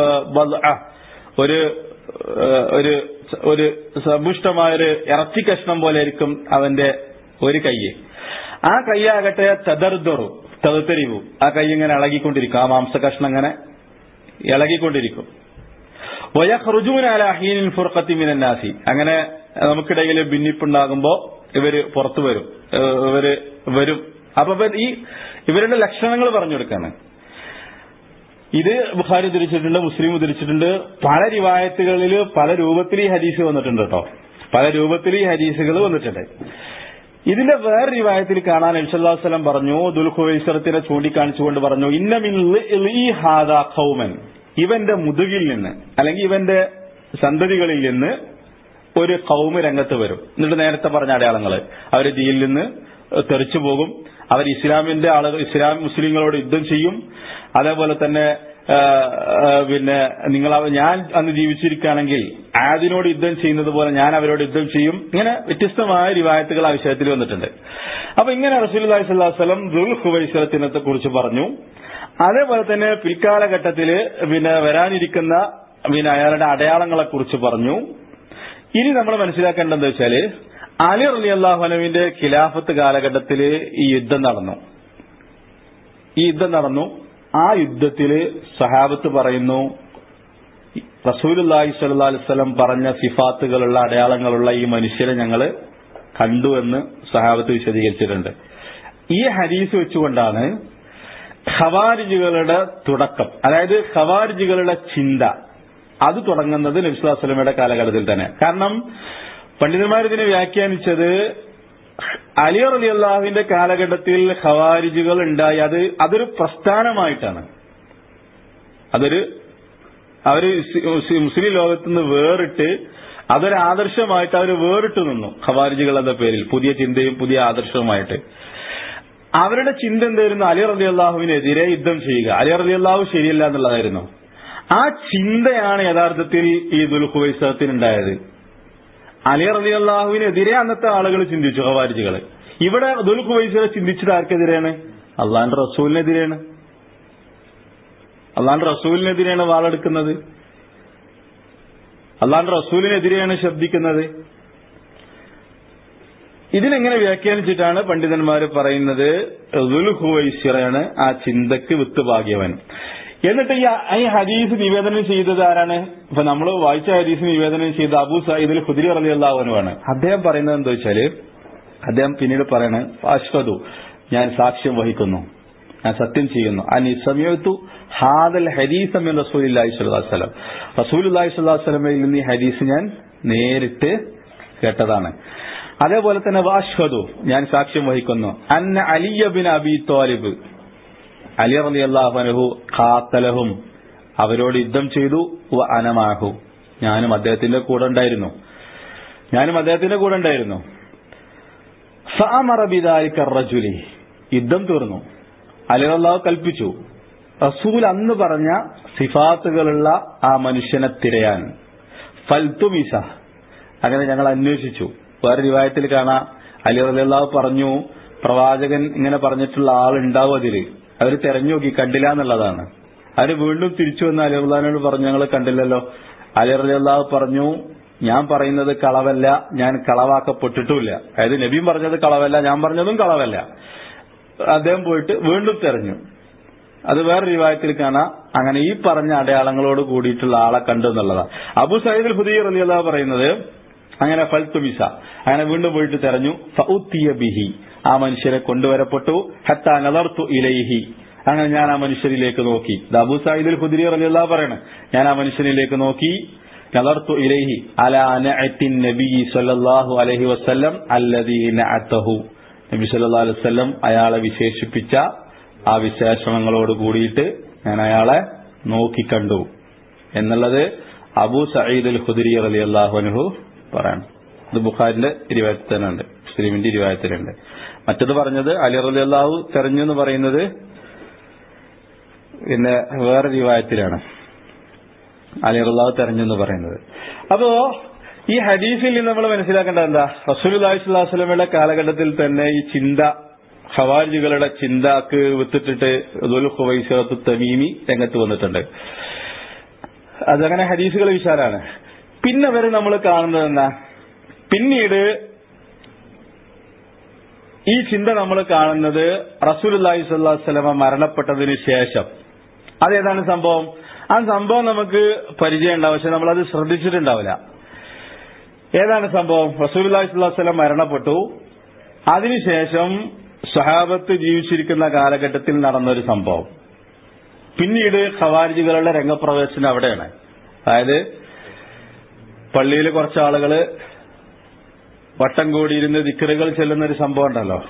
ഒരു ഒരു ഒരു സമ്പുഷ്ടമായൊരു ഇറച്ചി കഷ്ണം പോലെ ആയിരിക്കും അവന്റെ ഒരു കൈ ആ കൈയാകട്ടെ തദർദറു തതുത്തരിവു ആ കൈ ഇങ്ങനെ ഇളകിക്കൊണ്ടിരിക്കും ആ മാംസ കഷ്ണം ഇങ്ങനെ ഇളകിക്കൊണ്ടിരിക്കും വയഹ്റുജൂനാലഹീനിൻ ഫുർഖത്തി മിനന്നാസി അങ്ങനെ നമുക്കിടയിൽ ഭിന്നിപ്പുണ്ടാകുമ്പോ ഇവര് പുറത്തു വരും ഇവര് വരും അപ്പൊ ഈ ഇവരുടെ ലക്ഷണങ്ങൾ പറഞ്ഞു കൊടുക്കാണ് ഇത് ബുഖാരി ഉദ്ധരിച്ചിട്ടുണ്ട് മുസ്ലിം ഉദ്ധരിച്ചിട്ടുണ്ട് പല റിവായത്തുകളിൽ പല രൂപത്തിൽ ഈ ഹദീസ് വന്നിട്ടുണ്ട് കേട്ടോ പല രൂപത്തിൽ ഈ ഹദീസുകൾ വന്നിട്ടുണ്ട് ഇതിന്റെ വേറെ റിവായത്തിൽ കാണാൻ അൽസല്ലാസ്ലം പറഞ്ഞു ദുൽഖുവൈസറത്തിനെ ചൂണ്ടിക്കാണിച്ചുകൊണ്ട് പറഞ്ഞു ഇന്നമിൻ ഖൗമൻ ഇവന്റെ മുതുകിൽ നിന്ന് അല്ലെങ്കിൽ ഇവന്റെ സന്തതികളിൽ നിന്ന് ഒരു കൗമ് രംഗത്ത് വരും എന്നിട്ട് നേരത്തെ പറഞ്ഞ അടയാളങ്ങൾ അവർ ദീനിൽ നിന്ന് തെറിച്ചു പോകും അവർ ഇസ്ലാമിന്റെ ആളുകൾ ഇസ്ലാം മുസ്ലിങ്ങളോട് യുദ്ധം ചെയ്യും അതേപോലെ തന്നെ ആ, ആ, പിന്നെ നിങ്ങൾ അവ- ഞാൻ അന്ന് ജീവിച്ചിരിക്കുകയാണെങ്കിൽ ആദിനോട് യുദ്ധം ചെയ്യുന്നത് പോലെ ഞാൻ അവരോട് യുദ്ധം ചെയ്യും ഇങ്ങനെ വ്യത്യസ്തമായ റിവായത്തുകൾ ആ വിഷയത്തിൽ വന്നിട്ടുണ്ട് അപ്പൊ ഇങ്ങനെ റസൂൽ സ്വലം ദുൽ ഹുവൈസലത്തിനെ കുറിച്ച് പറഞ്ഞു അതേപോലെ തന്നെ പിൽക്കാലഘട്ടത്തിൽ പിന്നെ വരാനിരിക്കുന്ന പിന്നെ അയാളുടെ അടയാളങ്ങളെ കുറിച്ച് പറഞ്ഞു ഇനി നമ്മൾ മനസ്സിലാക്കേണ്ടത് വെച്ചാല് അലി അലി അള്ളാഹുനവിന്റെ ഖിലാഫത്ത് കാലഘട്ടത്തിൽ ഈ യുദ്ധം നടന്നു ഈ യുദ്ധം നടന്നു ആ യുദ്ധത്തില് സഹാബത്ത് പറയുന്നു റസൂലുല്ലാഹി സ്വല്ലല്ലാഹി അലൈഹി വസല്ലം പറഞ്ഞ സിഫാത്തുകളുള്ള അടയാളങ്ങളുള്ള ഈ മനുഷ്യരെ ഞങ്ങൾ കണ്ടു എന്ന് സഹാബത്ത് വിശദീകരിച്ചിട്ടുണ്ട് ഈ ഹദീസ് വെച്ചുകൊണ്ടാണ് ഖവാരിജുകളുടെ തുടക്കം അതായത് ഖവാരിജുകളുടെ ചിന്ത അത് തുടങ്ങുന്നത് നബിസ്വലമയുടെ കാലഘട്ടത്തിൽ തന്നെ കാരണം പണ്ഡിതന്മാർ ഇതിനെ വ്യാഖ്യാനിച്ചത് അലി അലി അള്ളാഹുവിന്റെ കാലഘട്ടത്തിൽ ഖവാരിജുകൾ ഉണ്ടായി അത് അതൊരു പ്രസ്ഥാനമായിട്ടാണ് അതൊരു അവര് ഇസ് മുസ് മുസ്ലിം ലോകത്ത് നിന്ന് വേറിട്ട് അതൊരു ആദർശമായിട്ട് അവർ വേറിട്ട് നിന്നു ഖവാരിജുകൾ എന്ന പേരിൽ പുതിയ ചിന്തയും പുതിയ ആദർശവുമായിട്ട് അവരുടെ ചിന്ത എന്തായിരുന്നു അലി റലി അള്ളാഹുവിനെതിരെ യുദ്ധം ചെയ്യുക അലി റലി അള്ളാഹു ശരിയല്ല എന്നുള്ളതായിരുന്നു ആ ചിന്തയാണ് യഥാർത്ഥത്തിൽ ഈ ദുൽഹുവൈസത്തിനുണ്ടായത് അലി റലി അള്ളാഹുവിനെതിരെ അന്നത്തെ ആളുകൾ ചിന്തിച്ചു ഖവാരിജുകൾ ഇവിടെ ദുൽഹുവൈസ ചിന്തിച്ചത് ആർക്കെതിരെയാണ് അള്ളാന്റെ റസൂലിനെതിരെയാണ് അള്ളാന്റെ റസൂലിനെതിരെയാണ് വാളെടുക്കുന്നത് അള്ളാന്റെ റസൂലിനെതിരെയാണ് ശബ്ദിക്കുന്നത് ഇതിനെങ്ങനെ വ്യാഖ്യാനിച്ചിട്ടാണ് പണ്ഡിതന്മാർ പറയുന്നത് ദുൽഹുവൈസിറാണ് ആ ചിന്തക്ക് വിത്തുഭാഗ്യവൻ എന്നിട്ട് ഈ ഈ ഹദീസ് നിവേദനം ചെയ്തത് ആരാണ് ഇപ്പൊ നമ്മൾ വായിച്ച ഹദീസ് നിവേദനം ചെയ്ത അബൂ സയ്യിദുൽ ഖുദിരി അലി അള്ളാഹുനുമാണ് അദ്ദേഹം പറയുന്നത് എന്താ വെച്ചാല് അദ്ദേഹം പിന്നീട് പറയണ അശ്വതു ഞാൻ സാക്ഷ്യം വഹിക്കുന്നു ഞാൻ സത്യം ചെയ്യുന്നു അനി സമയത്തു ഹാദൽ ഹദീസ് എന്ന് റസൂലി സ്വലാസ്ലം റസൂലി സ്വലാസ്ലമയിൽ നിന്ന് ഈ ഹദീസ് ഞാൻ നേരിട്ട് കേട്ടതാണ് അതേപോലെ തന്നെ വാഷ്ഹദു ഞാൻ സാക്ഷ്യം വഹിക്കുന്നു അന്ന Ali bin Abi Talib Ali Ali അള്ളാഹുനഹു ഖാത്തലഹും അവരോട് യുദ്ധം ചെയ്തു വ അനമാഹു ഞാനും അദ്ദേഹത്തിന്റെ കൂടെ ഉണ്ടായിരുന്നു ഞാനും അദ്ദേഹത്തിന്റെ കൂടെ ഉണ്ടായിരുന്നു റജുലി യുദ്ധം തീർന്നു അലി അള്ളാഹു കൽപ്പിച്ചു റസൂൽ അന്ന് പറഞ്ഞ സിഫാത്തുകളുള്ള ആ മനുഷ്യനെ തിരയാൻ ഫൽത്തുമിസ അങ്ങനെ ഞങ്ങൾ അന്വേഷിച്ചു വേറെ റിവായത്തിൽ കാണാം അലി റലിയല്ലാഹു പറഞ്ഞു പ്രവാചകൻ ഇങ്ങനെ പറഞ്ഞിട്ടുള്ള ആളുണ്ടാവും അതില് അവര് തെരഞ്ഞു നോക്കി കണ്ടില്ല എന്നുള്ളതാണ് അവര് വീണ്ടും തിരിച്ചു വന്ന് അലി റഹ്ലാനോട് പറഞ്ഞു ഞങ്ങൾ കണ്ടില്ലല്ലോ അലി റലിയല്ലാഹു പറഞ്ഞു ഞാൻ പറയുന്നത് കളവല്ല ഞാൻ കളവാക്കപ്പെട്ടിട്ടുമില്ല അതായത് നബിയും പറഞ്ഞത് കളവല്ല ഞാൻ പറഞ്ഞതും കളവല്ല അദ്ദേഹം പോയിട്ട് വീണ്ടും തെരഞ്ഞു അത് വേറെ റിവായത്തിൽ കാണാം അങ്ങനെ ഈ പറഞ്ഞ അടയാളങ്ങളോട് കൂടിയിട്ടുള്ള ആളെ കണ്ടു എന്നുള്ളതാണ് അബു സയ്യിദ് ഹുദീർ അലി അള്ളാഹ് പറയുന്നത് അങ്ങനെ ഫൽത്തുമിസ അങ്ങനെ വീണ്ടും പോയിട്ട് തെരഞ്ഞു ഫൗത്തിയ ബിഹി ആ മനുഷ്യരെ കൊണ്ടുവരപ്പെട്ടു ഹത്ത നദർത്തു ഇലൈഹി അങ്ങനെ ഞാൻ ആ മനുഷ്യരിലേക്ക് നോക്കി ഇത് അബു സയ്യിദ് ഹുദരി അലിയല്ലാ പറയണേ ഞാൻ ആ മനുഷ്യനിലേക്ക് നോക്കി നദർത്തു ഇലൈഹി അല നഅത്തിൻ നബി സല്ലല്ലാഹു അലൈഹി വസല്ലം അല്ലദീ നഅതഹു നബി സല്ലല്ലാഹു അലൈഹി വസല്ലം അയാളെ വിശേഷിപ്പിച്ച ആ വിശേഷണങ്ങളോട് കൂടിയിട്ട് ഞാൻ അയാളെ നോക്കിക്കണ്ടു എന്നുള്ളത് അബു സയ്യിദ് അൽ ഖുദരി റളിയല്ലാഹു അൻഹു പറയണം ഇത് ബുഖാരിന്റെ ഇരുവായത്തിൽ തന്നെ ഉണ്ട് മുസ്ലിമിന്റെ ഇരുവായത്തിലുണ്ട് മറ്റത് പറഞ്ഞത് അലി റലി അള്ളാഹു തെരഞ്ഞു എന്ന് പറയുന്നത് പിന്നെ വേറെ റിവായത്തിലാണ് അലി അള്ളാഹു തെരഞ്ഞു എന്ന് പറയുന്നത് അപ്പോ ഈ ഹദീസിൽ നിന്ന് നമ്മൾ മനസ്സിലാക്കേണ്ടത് എന്താ റസൂൽ അള്ളാഹിസ്വല്ലാസ്ലമയുടെ കാലഘട്ടത്തിൽ തന്നെ ഈ ചിന്ത ഖവാരിജുകളുടെ ചിന്തക്ക് വിത്തിട്ടിട്ട് ഹുവൈസത്ത് തമീമി രംഗത്ത് വന്നിട്ടുണ്ട് അതങ്ങനെ ഹദീസുകൾ വിശാലാണ് പിന്നെ വരെ നമ്മൾ കാണുന്നത് എന്താ പിന്നീട് ഈ ചിന്ത നമ്മൾ കാണുന്നത് റസൂൽ അള്ളാഹി സ്വല്ലാസ്ലമ മരണപ്പെട്ടതിന് ശേഷം അതേതാണ് സംഭവം ആ സംഭവം നമുക്ക് പരിചയം ഉണ്ടാവും പക്ഷെ നമ്മളത് ശ്രദ്ധിച്ചിട്ടുണ്ടാവില്ല ഏതാണ് സംഭവം റസൂൽ അള്ളാഹി സ്വല്ലാസ്ലം മരണപ്പെട്ടു അതിനുശേഷം സ്വഹാബത്ത് ജീവിച്ചിരിക്കുന്ന കാലഘട്ടത്തിൽ നടന്നൊരു സംഭവം പിന്നീട് ഖവാരിജികളുടെ രംഗപ്രവേശനം അവിടെയാണ് അതായത് പള്ളിയിൽ കുറച്ച് ആളുകള് വട്ടം കൂടിയിരുന്ന് ദിക്കറുകൾ ചെല്ലുന്ന ഒരു സംഭവം ഉണ്ടല്ലോ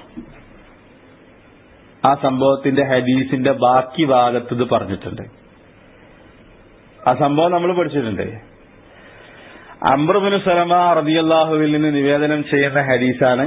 ആ സംഭവത്തിന്റെ ഹദീസിന്റെ ബാക്കി ഭാഗത്ത് ഇത് പറഞ്ഞിട്ടുണ്ട് ആ സംഭവം നമ്മൾ പഠിച്ചിട്ടുണ്ട് അംബ്രബിന് സലമ റബിയല്ലാഹുവിൽ നിന്ന് നിവേദനം ചെയ്യുന്ന ഹദീസാണ്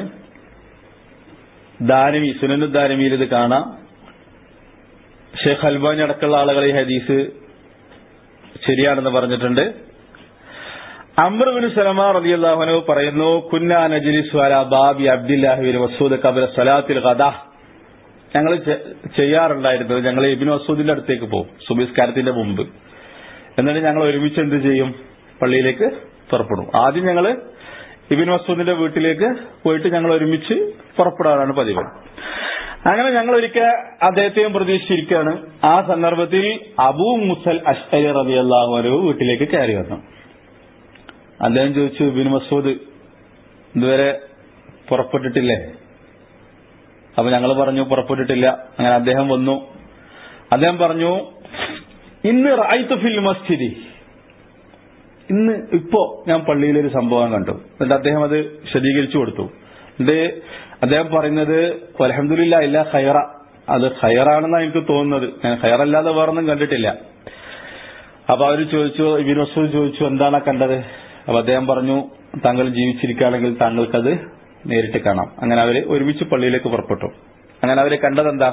ദാരിമി സുനനു ദാരിമിയിൽ ഇത് കാണാം ഷെയ്ഖ് അൽബാനി അടക്കമുള്ള ആളുകൾ ഈ ഹദീസ് ശരിയാണെന്ന് പറഞ്ഞിട്ടുണ്ട് അമ്രബിന് സലമ റബിയല്ലാഹുനു പറയുന്നു കുന്ന നജിലിസ് വാല ബാബി അബ്ദുല്ലാഹുബിൻ മസൂദ് കബില സലാത്തിൽ ഖദ ഞങ്ങൾ ചെയ്യാറുണ്ടായിരുന്നത് ഞങ്ങൾ ഇബിൻ മസൂദിന്റെ അടുത്തേക്ക് പോകും സുബിസ്കാരത്തിന്റെ മുമ്പ് എന്നിട്ട് ഞങ്ങൾ ഒരുമിച്ച് എന്ത് ചെയ്യും പള്ളിയിലേക്ക് പുറപ്പെടും ആദ്യം ഞങ്ങൾ ഇബിൻ മസൂദിന്റെ വീട്ടിലേക്ക് പോയിട്ട് ഞങ്ങൾ ഒരുമിച്ച് പുറപ്പെടാറാണ് പതിവ് അങ്ങനെ ഞങ്ങൾ ഒരിക്കൽ അദ്ദേഹത്തെയും പ്രതീക്ഷിച്ചിരിക്കുകയാണ് ആ സന്ദർഭത്തിൽ അബൂ മുസൽ അഷ്അരി റബി അള്ളാഹു വീട്ടിലേക്ക് കയറി വന്നു അദ്ദേഹം ചോദിച്ചു ഇബിൻ മസൂദ് ഇതുവരെ പുറപ്പെട്ടിട്ടില്ലേ അപ്പൊ ഞങ്ങൾ പറഞ്ഞു പുറപ്പെട്ടിട്ടില്ല അങ്ങനെ അദ്ദേഹം വന്നു അദ്ദേഹം പറഞ്ഞു ഇന്ന് റായിത്ത് ഫിൽ മസ്ജിദി ഇന്ന് ഇപ്പോ ഞാൻ പള്ളിയിലൊരു സംഭവം കണ്ടു എന്നിട്ട് അദ്ദേഹം അത് വിശദീകരിച്ചു കൊടുത്തു എന്നിട്ട് അദ്ദേഹം പറയുന്നത് അലഹമില്ല ഇല്ല ഹൈറ അത് ഹൈറാണെന്നാണ് എനിക്ക് തോന്നുന്നത് ഞാൻ ഹൈറല്ലാതെ വേറൊന്നും കണ്ടിട്ടില്ല അപ്പൊ അവര് ചോദിച്ചു ഇബിൻ മസൂദ് ചോദിച്ചു എന്താണ് കണ്ടത് അപ്പൊ അദ്ദേഹം പറഞ്ഞു താങ്കൾ ജീവിച്ചിരിക്കുകയാണെങ്കിൽ താങ്കൾക്കത് നേരിട്ട് കാണാം അങ്ങനെ അവര് ഒരുമിച്ച് പള്ളിയിലേക്ക് പുറപ്പെട്ടു അങ്ങനെ അവര് കണ്ടതെന്താ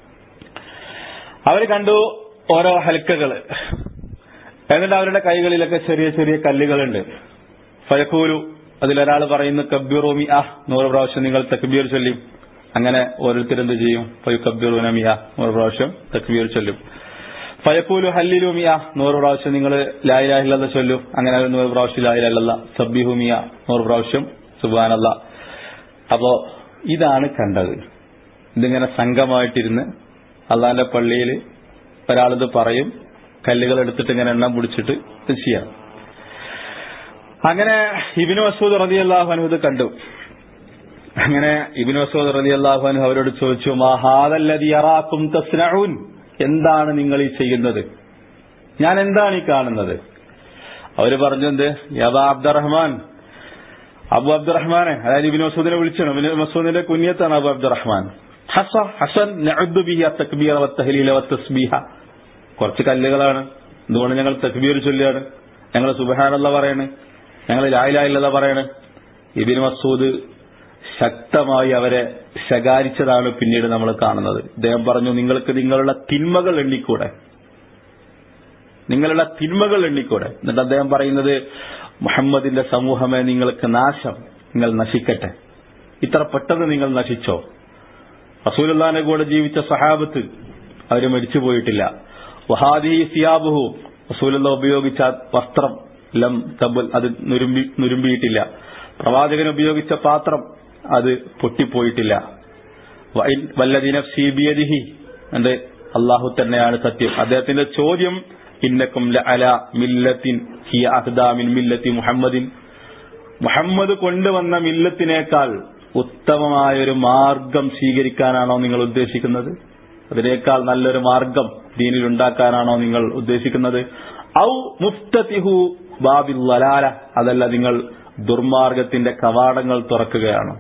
അവര് കണ്ടു ഓരോ ഹൽക്കകള് എന്നിട്ട് അവരുടെ കൈകളിലൊക്കെ ചെറിയ ചെറിയ കല്ലുകളുണ്ട് ഫയക്കൂലു അതിലൊരാൾ പറയുന്നു കബ്ബിറോമി ആ നൂറ് പ്രാവശ്യം നിങ്ങൾ തക്ബീർ ചൊല്ലും അങ്ങനെ ഓരോരുത്തരെന്ത് ചെയ്യും ഫയു കബ്ബിറുനമിയ നൂറ് പ്രാവശ്യം തക്ബീർ ചൊല്ലും ഫയക്കൂലു ഹല്ലിലുമിയ നൂറ് പ്രാവശ്യം നിങ്ങൾ ലായിലാഹില്ല ചൊല്ലും അങ്ങനെ അവർ നൂറ് പ്രാവശ്യം ലായിലല്ല സബ്ബിഹുമിയ നൂറ് പ്രാവശ്യം സുബാനല്ല അപ്പോ ഇതാണ് കണ്ടത് ഇതിങ്ങനെ സംഘമായിട്ടിരുന്ന് അള്ളാന്റെ പള്ളിയിൽ ഒരാളിത് പറയും കല്ലുകൾ എടുത്തിട്ട് ഇങ്ങനെ എണ്ണം പിടിച്ചിട്ട് ഇത് ചെയ്യാം അങ്ങനെ ഇബിന് മസൂദ് റതി അള്ളാഹുനു ഇത് കണ്ടു അങ്ങനെ ഇബിന് മസൂദ് റതി അള്ളാഹുനു അവരോട് ചോദിച്ചു മഹാദല്ലതി അറാക്കും തസ്നഊൻ എന്താണ് നിങ്ങൾ ഈ ചെയ്യുന്നത് ഞാൻ എന്താണ് ഈ കാണുന്നത് അവര് പറഞ്ഞത് യബാ അബ്ദുറഹ്മാൻ അബു അബ്ദുറഹ്മാനെ അതായത് ഇബിൻ മസൂദിനെ വിളിച്ചാണ് ഇബിൻ മസൂദിന്റെ കുഞ്ഞത്താണ് അബു അബ്ദുറഹ്മാൻ ഹസ ഹസൻ നഅദ്ദു ബിഹി അത്തക്ബീറ വത്തഹ്ലീല വത്തസ്ബീഹ കുറച്ച് കല്ലുകളാണ് അതുകൊണ്ട് ഞങ്ങൾ തക്ബീർ ചൊല്ലുകയാണ് ഞങ്ങൾ സുബഹാനല്ല പറയാണ് ഞങ്ങൾ ലായിലായില്ല പറയാണ് ഇബിൻ മസൂദ് ശക്തമായി അവരെ ശകാരിച്ചതാണ് പിന്നീട് നമ്മൾ കാണുന്നത് അദ്ദേഹം പറഞ്ഞു നിങ്ങൾക്ക് നിങ്ങളുടെ തിന്മകൾ എണ്ണിക്കൂടെ നിങ്ങളുടെ തിന്മകൾ എണ്ണിക്കൂടെ എന്നിട്ട് അദ്ദേഹം പറയുന്നത് മുഹമ്മദിന്റെ സമൂഹമേ നിങ്ങൾക്ക് നാശം നിങ്ങൾ നശിക്കട്ടെ ഇത്ര പെട്ടെന്ന് നിങ്ങൾ നശിച്ചോ റസൂലുള്ളാന്റെ കൂടെ ജീവിച്ച സഹാബത്ത് അവര് മരിച്ചു പോയിട്ടില്ല വഹാദി സിയാബുഹു റസൂലുള്ള ഉപയോഗിച്ച വസ്ത്രം ലം തബുൽ അത് നുരുമ്പി നുരുമ്പിയിട്ടില്ല പ്രവാചകൻ ഉപയോഗിച്ച പാത്രം അത് പൊട്ടിപ്പോയിട്ടില്ല വല്ലദിനഫ്സി ബിയദിഹി എന്റെ അള്ളാഹു തന്നെയാണ് സത്യം അദ്ദേഹത്തിന്റെ ചോദ്യം ഇന്നക്കും അല മില്ലത്തിൻ ഹിയ അഹ്ദാമിൻ മില്ലത്തി മുഹമ്മദിൻ മുഹമ്മദ് കൊണ്ടുവന്ന മില്ലത്തിനേക്കാൾ ഉത്തമമായ ഒരു മാർഗം സ്വീകരിക്കാനാണോ നിങ്ങൾ ഉദ്ദേശിക്കുന്നത് അതിനേക്കാൾ നല്ലൊരു മാർഗം ദീനിൽ ഉണ്ടാക്കാനാണോ നിങ്ങൾ ഉദ്ദേശിക്കുന്നത് ഔ മുഫ്തതിഹു ബാബിൽ വലാല അതല്ല നിങ്ങൾ ദുർമാർഗത്തിന്റെ കവാടങ്ങൾ തുറക്കുകയാണോ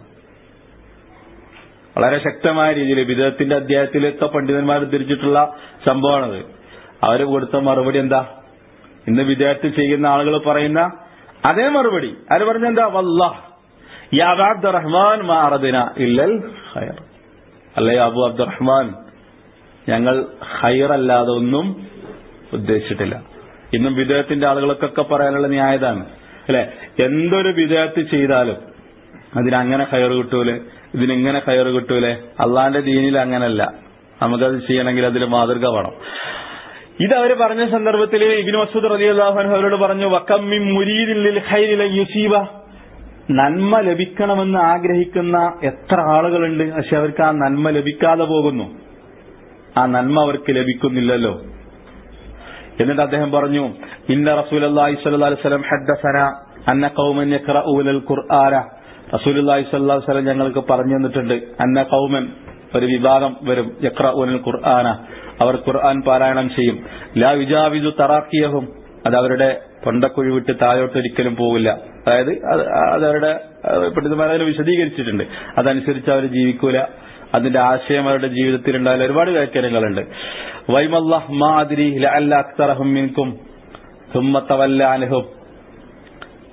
വളരെ ശക്തമായ രീതിയിൽ വിധത്തിന്റെ അധ്യായത്തിലൊക്കെ പണ്ഡിതന്മാർ തിരിച്ചിട്ടുള്ള സംഭവമാണത് അവര് കൊടുത്ത മറുപടി എന്താ ഇന്ന് വിദ്യാർത്ഥി ചെയ്യുന്ന ആളുകൾ പറയുന്ന അതേ മറുപടി അവര് പറഞ്ഞെന്താ വല്ലാ യാ അബ്ദുറഹ്മാൻ മാറദിന ഇല്ലൽ ഹയർ അല്ലയോ അബു അബ്ദുറഹ്മാൻ ഞങ്ങൾ ഹൈറല്ലാതെ ഒന്നും ഉദ്ദേശിച്ചിട്ടില്ല ഇന്നും വിദേഹത്തിന്റെ ആളുകൾക്കൊക്കെ പറയാനുള്ള ന്യായതാണ് അല്ലെ എന്തൊരു വിദേഹത്ത് ചെയ്താലും അതിനങ്ങനെ ഹയർ കിട്ടൂലെ ഇതിനെങ്ങനെ ഹയർ കിട്ടൂലെ അള്ളാന്റെ ദീനിൽ അങ്ങനല്ല നമുക്കത് ചെയ്യണമെങ്കിൽ അതിൽ മാതൃക വേണം ഇത് അവര് പറഞ്ഞ സന്ദർഭത്തിൽ ഇബിൻ മസൂദ് റലി അള്ളാഹു അവരോട് പറഞ്ഞു വക്കമ്മി മുരീദിൽ ഹൈരില യുസീബ നന്മ ലഭിക്കണമെന്ന് ആഗ്രഹിക്കുന്ന എത്ര ആളുകളുണ്ട് പക്ഷെ അവർക്ക് ആ നന്മ ലഭിക്കാതെ പോകുന്നു ആ നന്മ അവർക്ക് ലഭിക്കുന്നില്ലല്ലോ എന്നിട്ട് അദ്ദേഹം പറഞ്ഞു ഇന്ന റസൂൽ അള്ളാഹി സ്വല്ലി സ്വലം ഹദ്ദസന അന്ന കൗമൻ യഖ്റഊനൽ ഖുർആന റസൂലുള്ളാഹി സ്വല്ലല്ലാഹു അലൈഹി വസല്ലം ഞങ്ങൾക്ക് പറഞ്ഞു തന്നിട്ടുണ്ട് അന്ന കൗമൻ ഒരു വിഭാഗം വരും യഖ്റഊനൽ ഖുർആന അവർ ഖുർആൻ പാരായണം ചെയ്യും ലാ വിജാവിജു തറാഖിയഹും അത് അവരുടെ തൊണ്ടക്കുഴി വിട്ട് താഴോട്ട് ഒരിക്കലും പോവില്ല അതായത് അത് അവരുടെ പണ്ഡിതന്മാരെ വിശദീകരിച്ചിട്ടുണ്ട് അതനുസരിച്ച് അവർ ജീവിക്കൂല അതിന്റെ ആശയം അവരുടെ ജീവിതത്തിൽ ഉണ്ടായാലും ഒരുപാട് വ്യാഖ്യാനങ്ങളുണ്ട് വൈമല്ലാഹ് മാതിരി അക്തറഹും മിൻകും സുമ്മത്തവല്ല അനുഹും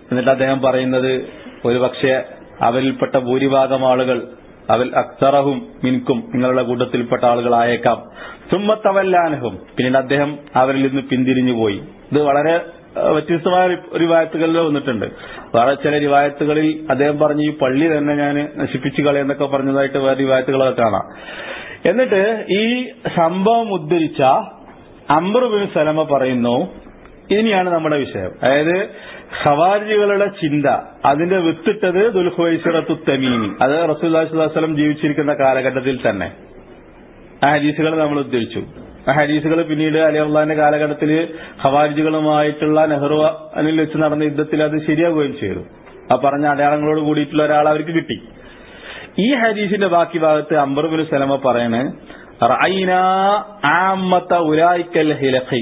എന്നിട്ട് അദ്ദേഹം പറയുന്നത് ഒരുപക്ഷെ അവരിൽപ്പെട്ട ഭൂരിഭാഗം ആളുകൾ അവൽ അക്തറഹും മിൻകും നിങ്ങളുടെ കൂട്ടത്തിൽപ്പെട്ട ആളുകളായേക്കാം സുമ്മത്തവല്ലാനഹും പിന്നീട് അദ്ദേഹം അവരിൽ നിന്ന് പിന്തിരിഞ്ഞു പോയി ഇത് വളരെ ഏഹ്, വ്യത്യസ്തമായ റിവായത്തുകളിൽ വന്നിട്ടുണ്ട് വേറെ ചില റിവായത്തുകളിൽ അദ്ദേഹം പറഞ്ഞു ഈ പള്ളി തന്നെ ഞാൻ നശിപ്പിച്ചു കളയെന്നൊക്കെ പറഞ്ഞതായിട്ട് വേറെ റിവായത്തുകളൊക്കെ കാണാം എന്നിട്ട് ഈ സംഭവം ഉദ്ധരിച്ച അംബറുബിൻ സലമ പറയുന്നു ഇനിയാണ് നമ്മുടെ വിഷയം അതായത് ഖവാരികളുടെ ചിന്ത അതിന്റെ വിത്തിട്ടത് ദുൽഹുവൈസിറത്തു തമീമി അത് റസൂല്ലാസ്ലം ജീവിച്ചിരിക്കുന്ന കാലഘട്ടത്തിൽ തന്നെ ആ ഹദീസുകൾ നമ്മൾ ഉദ്ധരിച്ചു ആ ഹദീസുകൾ പിന്നീട് അലി അള്ളാന്റെ കാലഘട്ടത്തിൽ ഖവാരിജുകളുമായിട്ടുള്ള നെഹ്റു അനിൽ വെച്ച് നടന്ന യുദ്ധത്തിൽ അത് ശരിയാവുകയും ചെയ്തു ആ പറഞ്ഞ അടയാളങ്ങളോട് കൂടിയിട്ടുള്ള ഒരാൾ അവർക്ക് കിട്ടി ഈ ഹദീസിന്റെ ബാക്കി ഭാഗത്ത് അംബർബിൻ സലമ പറയാണ് റഅയ്ന ആമ്മത്ത ഉലായിക്കൽ ഹിലഖി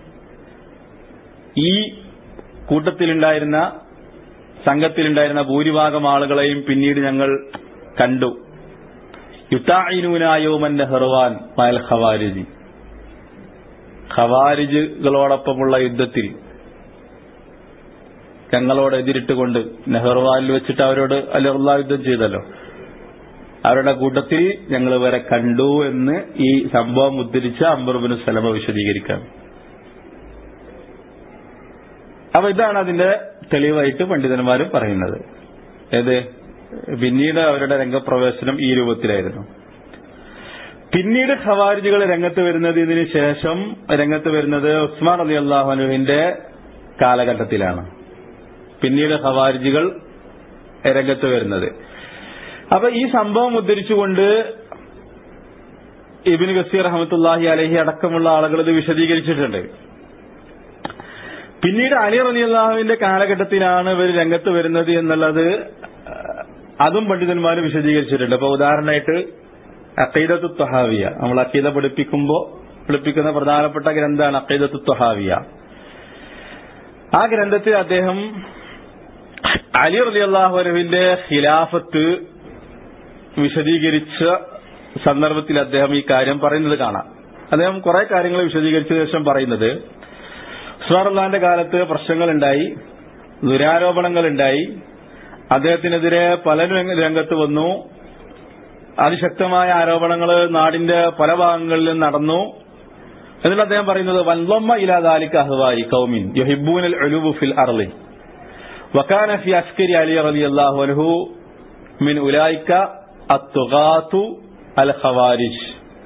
ഈ കൂട്ടത്തിലുണ്ടായിരുന്ന സംഘത്തിലുണ്ടായിരുന്ന ഭൂരിഭാഗം ആളുകളെയും പിന്നീട് ഞങ്ങൾ കണ്ടു യുത്തായിനൂനായോമൻ നെഹ്റുവാൻ മയൽ ഖവാരിജി ഖവാരിജുകളോടൊപ്പമുള്ള യുദ്ധത്തിൽ ഞങ്ങളോട് എതിരിട്ടുകൊണ്ട് നെഹ്റുവാനിൽ വെച്ചിട്ട് അവരോട് അലറുള്ള യുദ്ധം ചെയ്തല്ലോ അവരുടെ കൂട്ടത്തിൽ ഞങ്ങൾ ഇവരെ കണ്ടു എന്ന് ഈ സംഭവം ഉദ്ധരിച്ച അംബർബിന് സലമ വിശദീകരിക്കാം അപ്പൊ ഇതാണ് അതിന്റെ തെളിവായിട്ട് പണ്ഡിതന്മാരും പറയുന്നത് ഏത് പിന്നീട് അവരുടെ രംഗപ്രവേശനം ഈ രൂപത്തിലായിരുന്നു പിന്നീട് ഖവാരിജുകൾ രംഗത്ത് വരുന്നത് ഇതിന് ശേഷം രംഗത്ത് വരുന്നത് ഉസ്മാൻ അലി അള്ളാഹുനുവിന്റെ കാലഘട്ടത്തിലാണ് പിന്നീട് ഖവാരിജുകൾ രംഗത്ത് വരുന്നത് അപ്പൊ ഈ സംഭവം ഉദ്ധരിച്ചുകൊണ്ട് ഇബിൻ ഗസീർ അഹമ്മത്തുല്ലാഹി അലഹി അടക്കമുള്ള ആളുകൾ ഇത് വിശദീകരിച്ചിട്ടുണ്ട് പിന്നീട് അലി അലി അള്ളാഹുവിന്റെ കാലഘട്ടത്തിലാണ് ഇവർ രംഗത്ത് വരുന്നത് എന്നുള്ളത് അതും പണ്ഡിതന്മാർ വിശദീകരിച്ചിട്ടുണ്ട് അപ്പൊ ഉദാഹരണമായിട്ട് അക്കീദത്തു ത്വഹാവിയ നമ്മൾ അക്കീദ പഠിപ്പിക്കുമ്പോൾ പഠിപ്പിക്കുന്ന പ്രധാനപ്പെട്ട ഗ്രന്ഥമാണ് അക്കീദത്തു ത്വഹാവിയ ആ ഗ്രന്ഥത്തിൽ അദ്ദേഹം അലി അലി അള്ളാഹുവിന്റെ ഖിലാഫത്ത് വിശദീകരിച്ച സന്ദർഭത്തിൽ അദ്ദേഹം ഈ കാര്യം പറയുന്നത് കാണാം അദ്ദേഹം കുറെ കാര്യങ്ങൾ വിശദീകരിച്ച ശേഷം പറയുന്നത് ഉസ്മാറുല്ലാന്റെ കാലത്ത് പ്രശ്നങ്ങളുണ്ടായി ദുരാരോപണങ്ങളുണ്ടായി അദ്ദേഹത്തിനെതിരെ പലരും രംഗത്ത് വന്നു അതിശക്തമായ ആരോപണങ്ങൾ നാടിന്റെ പല ഭാഗങ്ങളിലും നടന്നു എന്നിട്ട് അദ്ദേഹം പറയുന്നത് വൻലൊമ്മ ഇലാദാലിക്ക അഹ്വായി കൗമിൻ യുഹിബൂനൽ ഒലുബു ഫിൽ അർലി വക്കാന ഫി അസ്കരി അലി റലി അള്ളാഹു അൻഹു മിൻ ഉലായിക്ക അത്തുഗാത്തു അൽ ഖവാരിജ്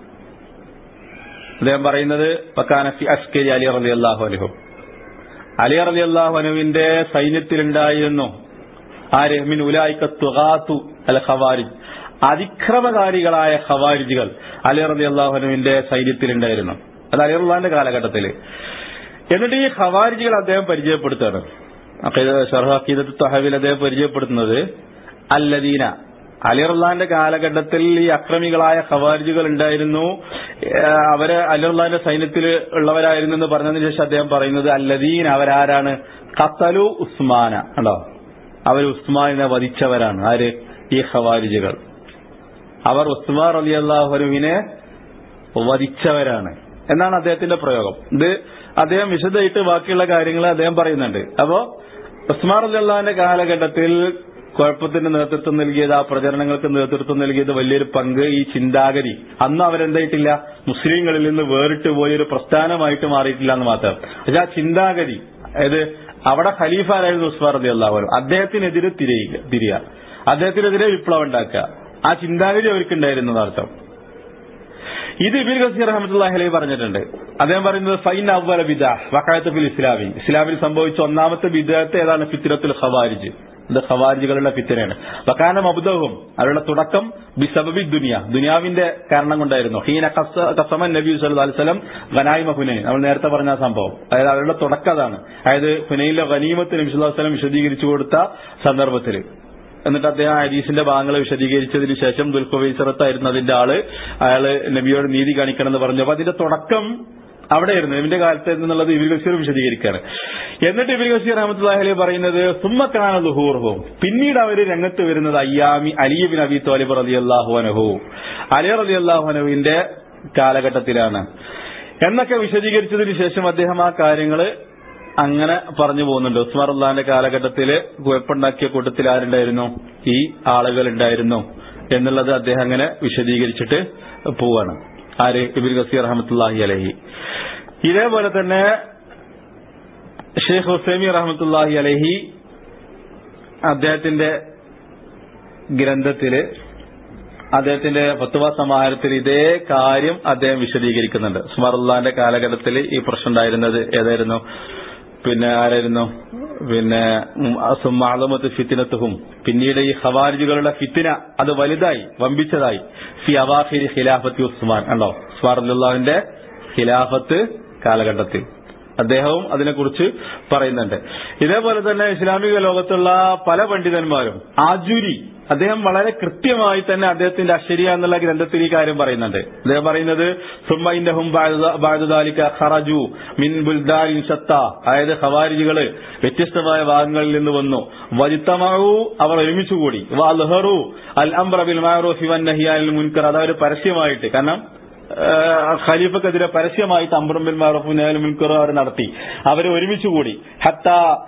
അദ്ദേഹം പറയുന്നത് വക്കാന ഫി അസ്കരി അലി റലി അള്ളാഹു അൻഹു അലി റലി അള്ളാഹു അനുവിന്റെ സൈന്യത്തിലുണ്ടായിരുന്നു ആര് മിൻ ഉലായിക്ക തുഗാത്തു അൽ ഖവാരിജ് അതിക്രമകാരികളായ ഖവാരിജുകൾ അലി റലി അള്ളാഹുനുവിന്റെ സൈന്യത്തിലുണ്ടായിരുന്നു അത് അലി അള്ളാഹിന്റെ കാലഘട്ടത്തിൽ എന്നിട്ട് ഈ ഖവാരിജുകൾ അദ്ദേഹം പരിചയപ്പെടുത്താണ് ഷർഹീദത്ത് തഹവിൽ അദ്ദേഹം പരിചയപ്പെടുത്തുന്നത് അല്ലദീന അലി അള്ളാഹിന്റെ കാലഘട്ടത്തിൽ ഈ അക്രമികളായ ഖവാരിജുകൾ ഉണ്ടായിരുന്നു ഏഹ് അവര് അലി അള്ളാഹിന്റെ സൈന്യത്തിൽ ഉള്ളവരായിരുന്നു എന്ന് പറഞ്ഞതിന് ശേഷം അദ്ദേഹം പറയുന്നത് അല്ലദീൻ അവരാരാണ് ഖത്തലു ഉസ്മാന ഉണ്ടോ അവർ ഉസ്മാനെ വധിച്ചവരാണ് ആര് ഈ ഖവാരിജുകൾ അവർ ഉസ്മാൻ അലി അള്ളാഹുവിനെ വധിച്ചവരാണ് എന്നാണ് അദ്ദേഹത്തിന്റെ പ്രയോഗം ഇത് അദ്ദേഹം വിശദമായിട്ട് ബാക്കിയുള്ള കാര്യങ്ങൾ അദ്ദേഹം പറയുന്നുണ്ട് അപ്പോ ഉസ്മാൻ അലി അള്ളാഹിന്റെ കാലഘട്ടത്തിൽ കുഴപ്പത്തിന് നേതൃത്വം നൽകിയത് ആ പ്രചരണങ്ങൾക്ക് നേതൃത്വം നൽകിയത് വലിയൊരു പങ്ക് ഈ ചിന്താഗതി അന്ന് അവരെന്തായിട്ടില്ല മുസ്ലിങ്ങളിൽ നിന്ന് വേറിട്ട് പോയി ഒരു പ്രസ്ഥാനമായിട്ട് മാറിയിട്ടില്ല എന്ന് മാത്രം പക്ഷെ ആ ചിന്താഗതി അതായത് അവിടെ ഖലീഫ ആരായിരുന്നു ഉസ്മാൻ അലി അള്ളാഹു അദ്ദേഹത്തിനെതിരെ തിരിയുക തിരിയുക അദ്ദേഹത്തിനെതിരെ വിപ്ലവം ഉണ്ടാക്കുക ആ ചിന്താഗതി അവർക്കുണ്ടായിരുന്നു അർത്ഥം ഇത് ഇബിൻ ഗസീർ അഹമ്മദ് അലൈഹി പറഞ്ഞിട്ടുണ്ട് അദ്ദേഹം പറയുന്നത് ഫൈൻ അവല ബിദ വക്കായത്ത് ഫിൽ ഇസ്ലാമി ഇസ്ലാമിൽ സംഭവിച്ച ഒന്നാമത്തെ ബിദത്ത് ഏതാണ് ഫിത്തിരത്തുൽ ഖവാരിജ് ഇത് ഖവാരിജുകളുടെ ഫിത്തിനാണ് വക്കാനം അബുദവും അവരുടെ തുടക്കം ബിസബബി ദുനിയ ദുനിയാവിന്റെ കാരണം കൊണ്ടായിരുന്നു ഹീന കസമൻ നബി സല്ലു അലിസ്ലം ഗനായിമ ഹുനൈൻ നമ്മൾ നേരത്തെ പറഞ്ഞ ആ സംഭവം അതായത് അവരുടെ തുടക്കം അതാണ് അതായത് ഹുനൈനിലെ ഗനീമത്ത് നബി സല്ലു വസ്ലം വിശദീകരിച്ചു കൊടുത്ത സന്ദർഭത്തിൽ എന്നിട്ട് അദ്ദേഹം ഹദീസിന്റെ ഭാഗങ്ങൾ വിശദീകരിച്ചതിന് ശേഷം ദുൽഖുവൈസറത്തായിരുന്നു അതിന്റെ ആള് അയാള് നബിയോട് നീതി കാണിക്കണം എന്ന് പറഞ്ഞു അപ്പൊ അതിന്റെ തുടക്കം അവിടെയായിരുന്നു നബിന്റെ കാലത്ത് എന്നുള്ളത് ഇബിൻ ഗസീർ വിശദീകരിക്കുകയാണ് എന്നിട്ട് ഇബിൻ ഗസീർ അഹമ്മദ് പറയുന്നത് സുമ്മക്കാന ദുഹൂർഹും പിന്നീട് അവർ രംഗത്ത് വരുന്നത് അയ്യാമി അലിയബിൻ അബി തോലിബ് റലി അള്ളാഹു അനഹു അലി റലി അള്ളാഹു അനഹുവിന്റെ കാലഘട്ടത്തിലാണ് എന്നൊക്കെ വിശദീകരിച്ചതിന് ശേഷം അദ്ദേഹം ആ കാര്യങ്ങൾ അങ്ങനെ പറഞ്ഞു പോകുന്നുണ്ട് ഉസ്മാർ അള്ളാന്റെ കാലഘട്ടത്തില് കുഴപ്പമുണ്ടാക്കിയ കൂട്ടത്തിൽ ആരുണ്ടായിരുന്നു ഈ ആളുകൾ ഉണ്ടായിരുന്നു എന്നുള്ളത് അദ്ദേഹം അങ്ങനെ വിശദീകരിച്ചിട്ട് പോവാണ് ആര് ഇബിൻ ഗസീർ റഹമത്തുല്ലാഹി അലഹി ഇതേപോലെ തന്നെ ഷെയ്ഖ് ഹുസൈമി റഹമത്തുല്ലാഹി അലഹി അദ്ദേഹത്തിന്റെ ഗ്രന്ഥത്തില് അദ്ദേഹത്തിന്റെ ഫത്വ സമാഹാരത്തിൽ ഇതേ കാര്യം അദ്ദേഹം വിശദീകരിക്കുന്നുണ്ട് സുമാറുല്ലാന്റെ കാലഘട്ടത്തിൽ ഈ പ്രശ്നം ഉണ്ടായിരുന്നത് ഏതായിരുന്നു പിന്നെ ആരായിരുന്നു പിന്നെ സുമാളമത്ത് ഫിത്തിനത്തുഹും പിന്നീട് ഈ ഖവാരിജുകളുടെ ഫിത്തിന അത് വലുതായി വമ്പിച്ചതായി ഫി അവാഖിരി ഖിലാഫത്തി ഉസ്മാൻ ഉണ്ടോ സുമാറുല്ലാഹിന്റെ ഖിലാഫത്ത് കാലഘട്ടത്തിൽ അദ്ദേഹവും അതിനെക്കുറിച്ച് പറയുന്നുണ്ട് ഇതേപോലെ തന്നെ ഇസ്ലാമിക ലോകത്തുള്ള പല പണ്ഡിതന്മാരും ആജൂരി അദ്ദേഹം വളരെ കൃത്യമായി തന്നെ അദ്ദേഹത്തിന്റെ അഷരിയ എന്നുള്ള ഗ്രന്ഥത്തിൽ ഈ കാര്യം പറയുന്നുണ്ട് അദ്ദേഹം പറയുന്നത് സുമ്മൈൻഡഹും ബാദുദാലിക ഖറജു മിൻ ബുൽദാലിൻ ഷത്ത അതായത് ഖവാരിജികള് വ്യത്യസ്തമായ ഭാഗങ്ങളിൽ നിന്ന് വന്നു വജിത്തമാവു അവർ ഒരുമിച്ചുകൂടി വാൽഹറു അൽ അംറബിൽ മാറൂഫി വൻ നഹിയാൽ മുൻകർ അതൊരു പരസ്യമായിട്ട് കാരണം ഖലീഫക്കെതിരെ പരസ്യമായിട്ട് അമ്രബിൻ മാറൂഫ് നഹൽ മുൻകർ അവർ നടത്തി അവർ ഒരുമിച്ചുകൂടി ഹത്ത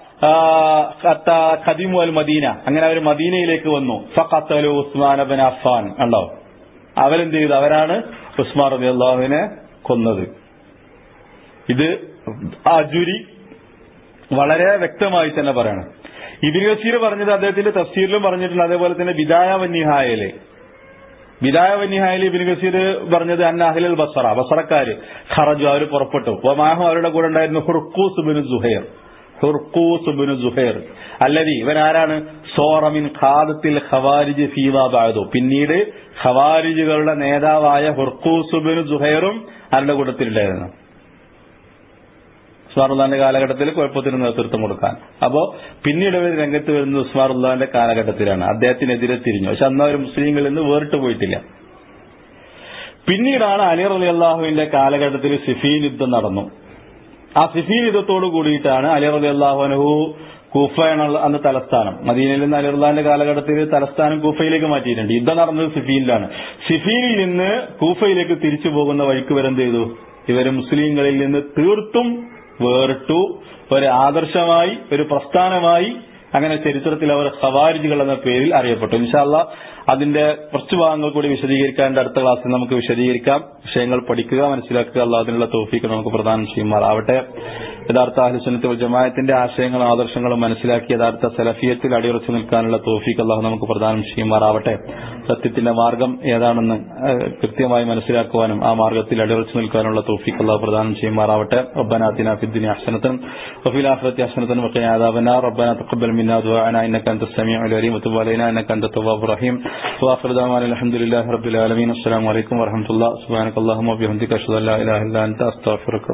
ഖദിമു അൽ മദീന അങ്ങനെ അവർ മദീനയിലേക്ക് വന്നു ഫഖത്തലു ഉസ്മാൻ ബൻ അഫാൻ ഉണ്ടോ അവരെന്ത് ചെയ്തു അവരാണ് ഉസ്മാൻ റബി അള്ളാഹുവിനെ കൊന്നത് ഇത് അജുരി വളരെ വ്യക്തമായി തന്നെ പറയണം ഇബിൻ ഗസീർ പറഞ്ഞത് അദ്ദേഹത്തിന്റെ തഫ്സീറിലും പറഞ്ഞിട്ടുണ്ട് അതേപോലെ തന്നെ ബിദായ വന്യഹായയില് ബിദായ വന്യഹായയിൽ ഇബിൻ ഗസീർ പറഞ്ഞത് അന്ന അഹ്ലൽ ബസറ ബസറക്കാര് ഖറജു അവർ പുറപ്പെട്ടു മാഹു അവരുടെ കൂടെ ഉണ്ടായിരുന്നു Hurqus bin Zuhair Hurqus bin Zuhair അല്ലതി ഇവൻ ആരാണ് സോറമിൻ ഖാദത്തിൽ ഖവാരിജ് ഫീവ ബാദു പിന്നീട് ഖവാരിജുകളുടെ നേതാവായ ഹുർക്കൂസ് ബിൻ സുഹൈറും അവരുടെ കൂട്ടത്തിലുണ്ടായിരുന്നു ഉസ്മാറുല്ലാന്റെ കാലഘട്ടത്തിൽ കുഴപ്പത്തിന് നേതൃത്വം കൊടുക്കാൻ അപ്പോ പിന്നീട് ഇവർ രംഗത്ത് വരുന്നത് ഉസ്മാറുല്ലാന്റെ കാലഘട്ടത്തിലാണ് അദ്ദേഹത്തിനെതിരെ തിരിഞ്ഞു പക്ഷെ അന്ന് അവർ മുസ്ലിങ്ങളിൽ നിന്ന് വേറിട്ട് പോയിട്ടില്ല പിന്നീടാണ് അലി റലി അള്ളാഹുവിന്റെ കാലഘട്ടത്തിൽ സിഫീൻ യുദ്ധം നടന്നു ആ സിഫീൻ യുദ്ധത്തോട് കൂടിയിട്ടാണ് അലി റലി അള്ളാഹുനഹു കൂഫയാണ് അന്ന് തലസ്ഥാനം മദീനയിൽ നിന്ന് അലിറുല്ലാന്റെ കാലഘട്ടത്തിൽ തലസ്ഥാനം കൂഫയിലേക്ക് മാറ്റിയിട്ടുണ്ട് യുദ്ധം നടന്നത് സിഫീനിലാണ് സിഫീനിൽ നിന്ന് കൂഫയിലേക്ക് തിരിച്ചു പോകുന്ന വഴിക്ക് വരെന്ത് ചെയ്തു ഇവര് മുസ്ലിങ്ങളിൽ നിന്ന് തീർത്തും വേറിട്ടു ഒരു ആദർശമായി ഒരു പ്രസ്ഥാനമായി അങ്ങനെ ചരിത്രത്തിൽ അവർ ഖവാരിജുകൾ എന്ന പേരിൽ അറിയപ്പെട്ടു ഇൻഷാല്ല അതിന്റെ കുറച്ച് ഭാഗങ്ങൾ കൂടി വിശദീകരിക്കാൻ അടുത്ത ക്ലാസ്സിൽ നമുക്ക് വിശദീകരിക്കാം വിഷയങ്ങൾ പഠിക്കുക മനസ്സിലാക്കുക അള്ളാഹുദിനുള്ള തോഫീക്ക് നമുക്ക് പ്രദാനം ചെയ്യുമാറാവട്ടെ യഥാർത്ഥ അഹ്ലുസുന്നത്ത് വൽ ജമാഅത്തിന്റെ ആശയങ്ങളും ആദർശങ്ങളും മനസ്സിലാക്കി യഥാർത്ഥ സലഫിയത്തിൽ അടിയുറച്ചു നിൽക്കാനുള്ള തോഫീക്ക് അള്ളാഹു നമുക്ക് പ്രദാനം ചെയ്യുമാറാവട്ടെ സത്യത്തിന്റെ മാർഗം ഏതാണെന്ന് ഏഹ്, കൃത്യമായി മനസ്സിലാക്കുവാനും ആ മാർഗത്തിൽ അടിയുറച്ചു നിൽക്കാനുള്ള തോഫീക്ക് അള്ളാഹു പ്രദാനം ചെയ്യുമാറാവട്ടെ ربنا آتنا في الدنيا حسنة وفي الآخرة حسنة وقنا عذاب النار ربنا تقبل منا دعاءنا إنك أنت السميع العليم وتب علينا إنك أنت التواب الرحيم وآخر دعوانا الحمد لله رب العالمين السلام عليكم ورحمة الله سبحانك اللهم وبحمدك أشهد أن لا إله إلا أنت أستغفرك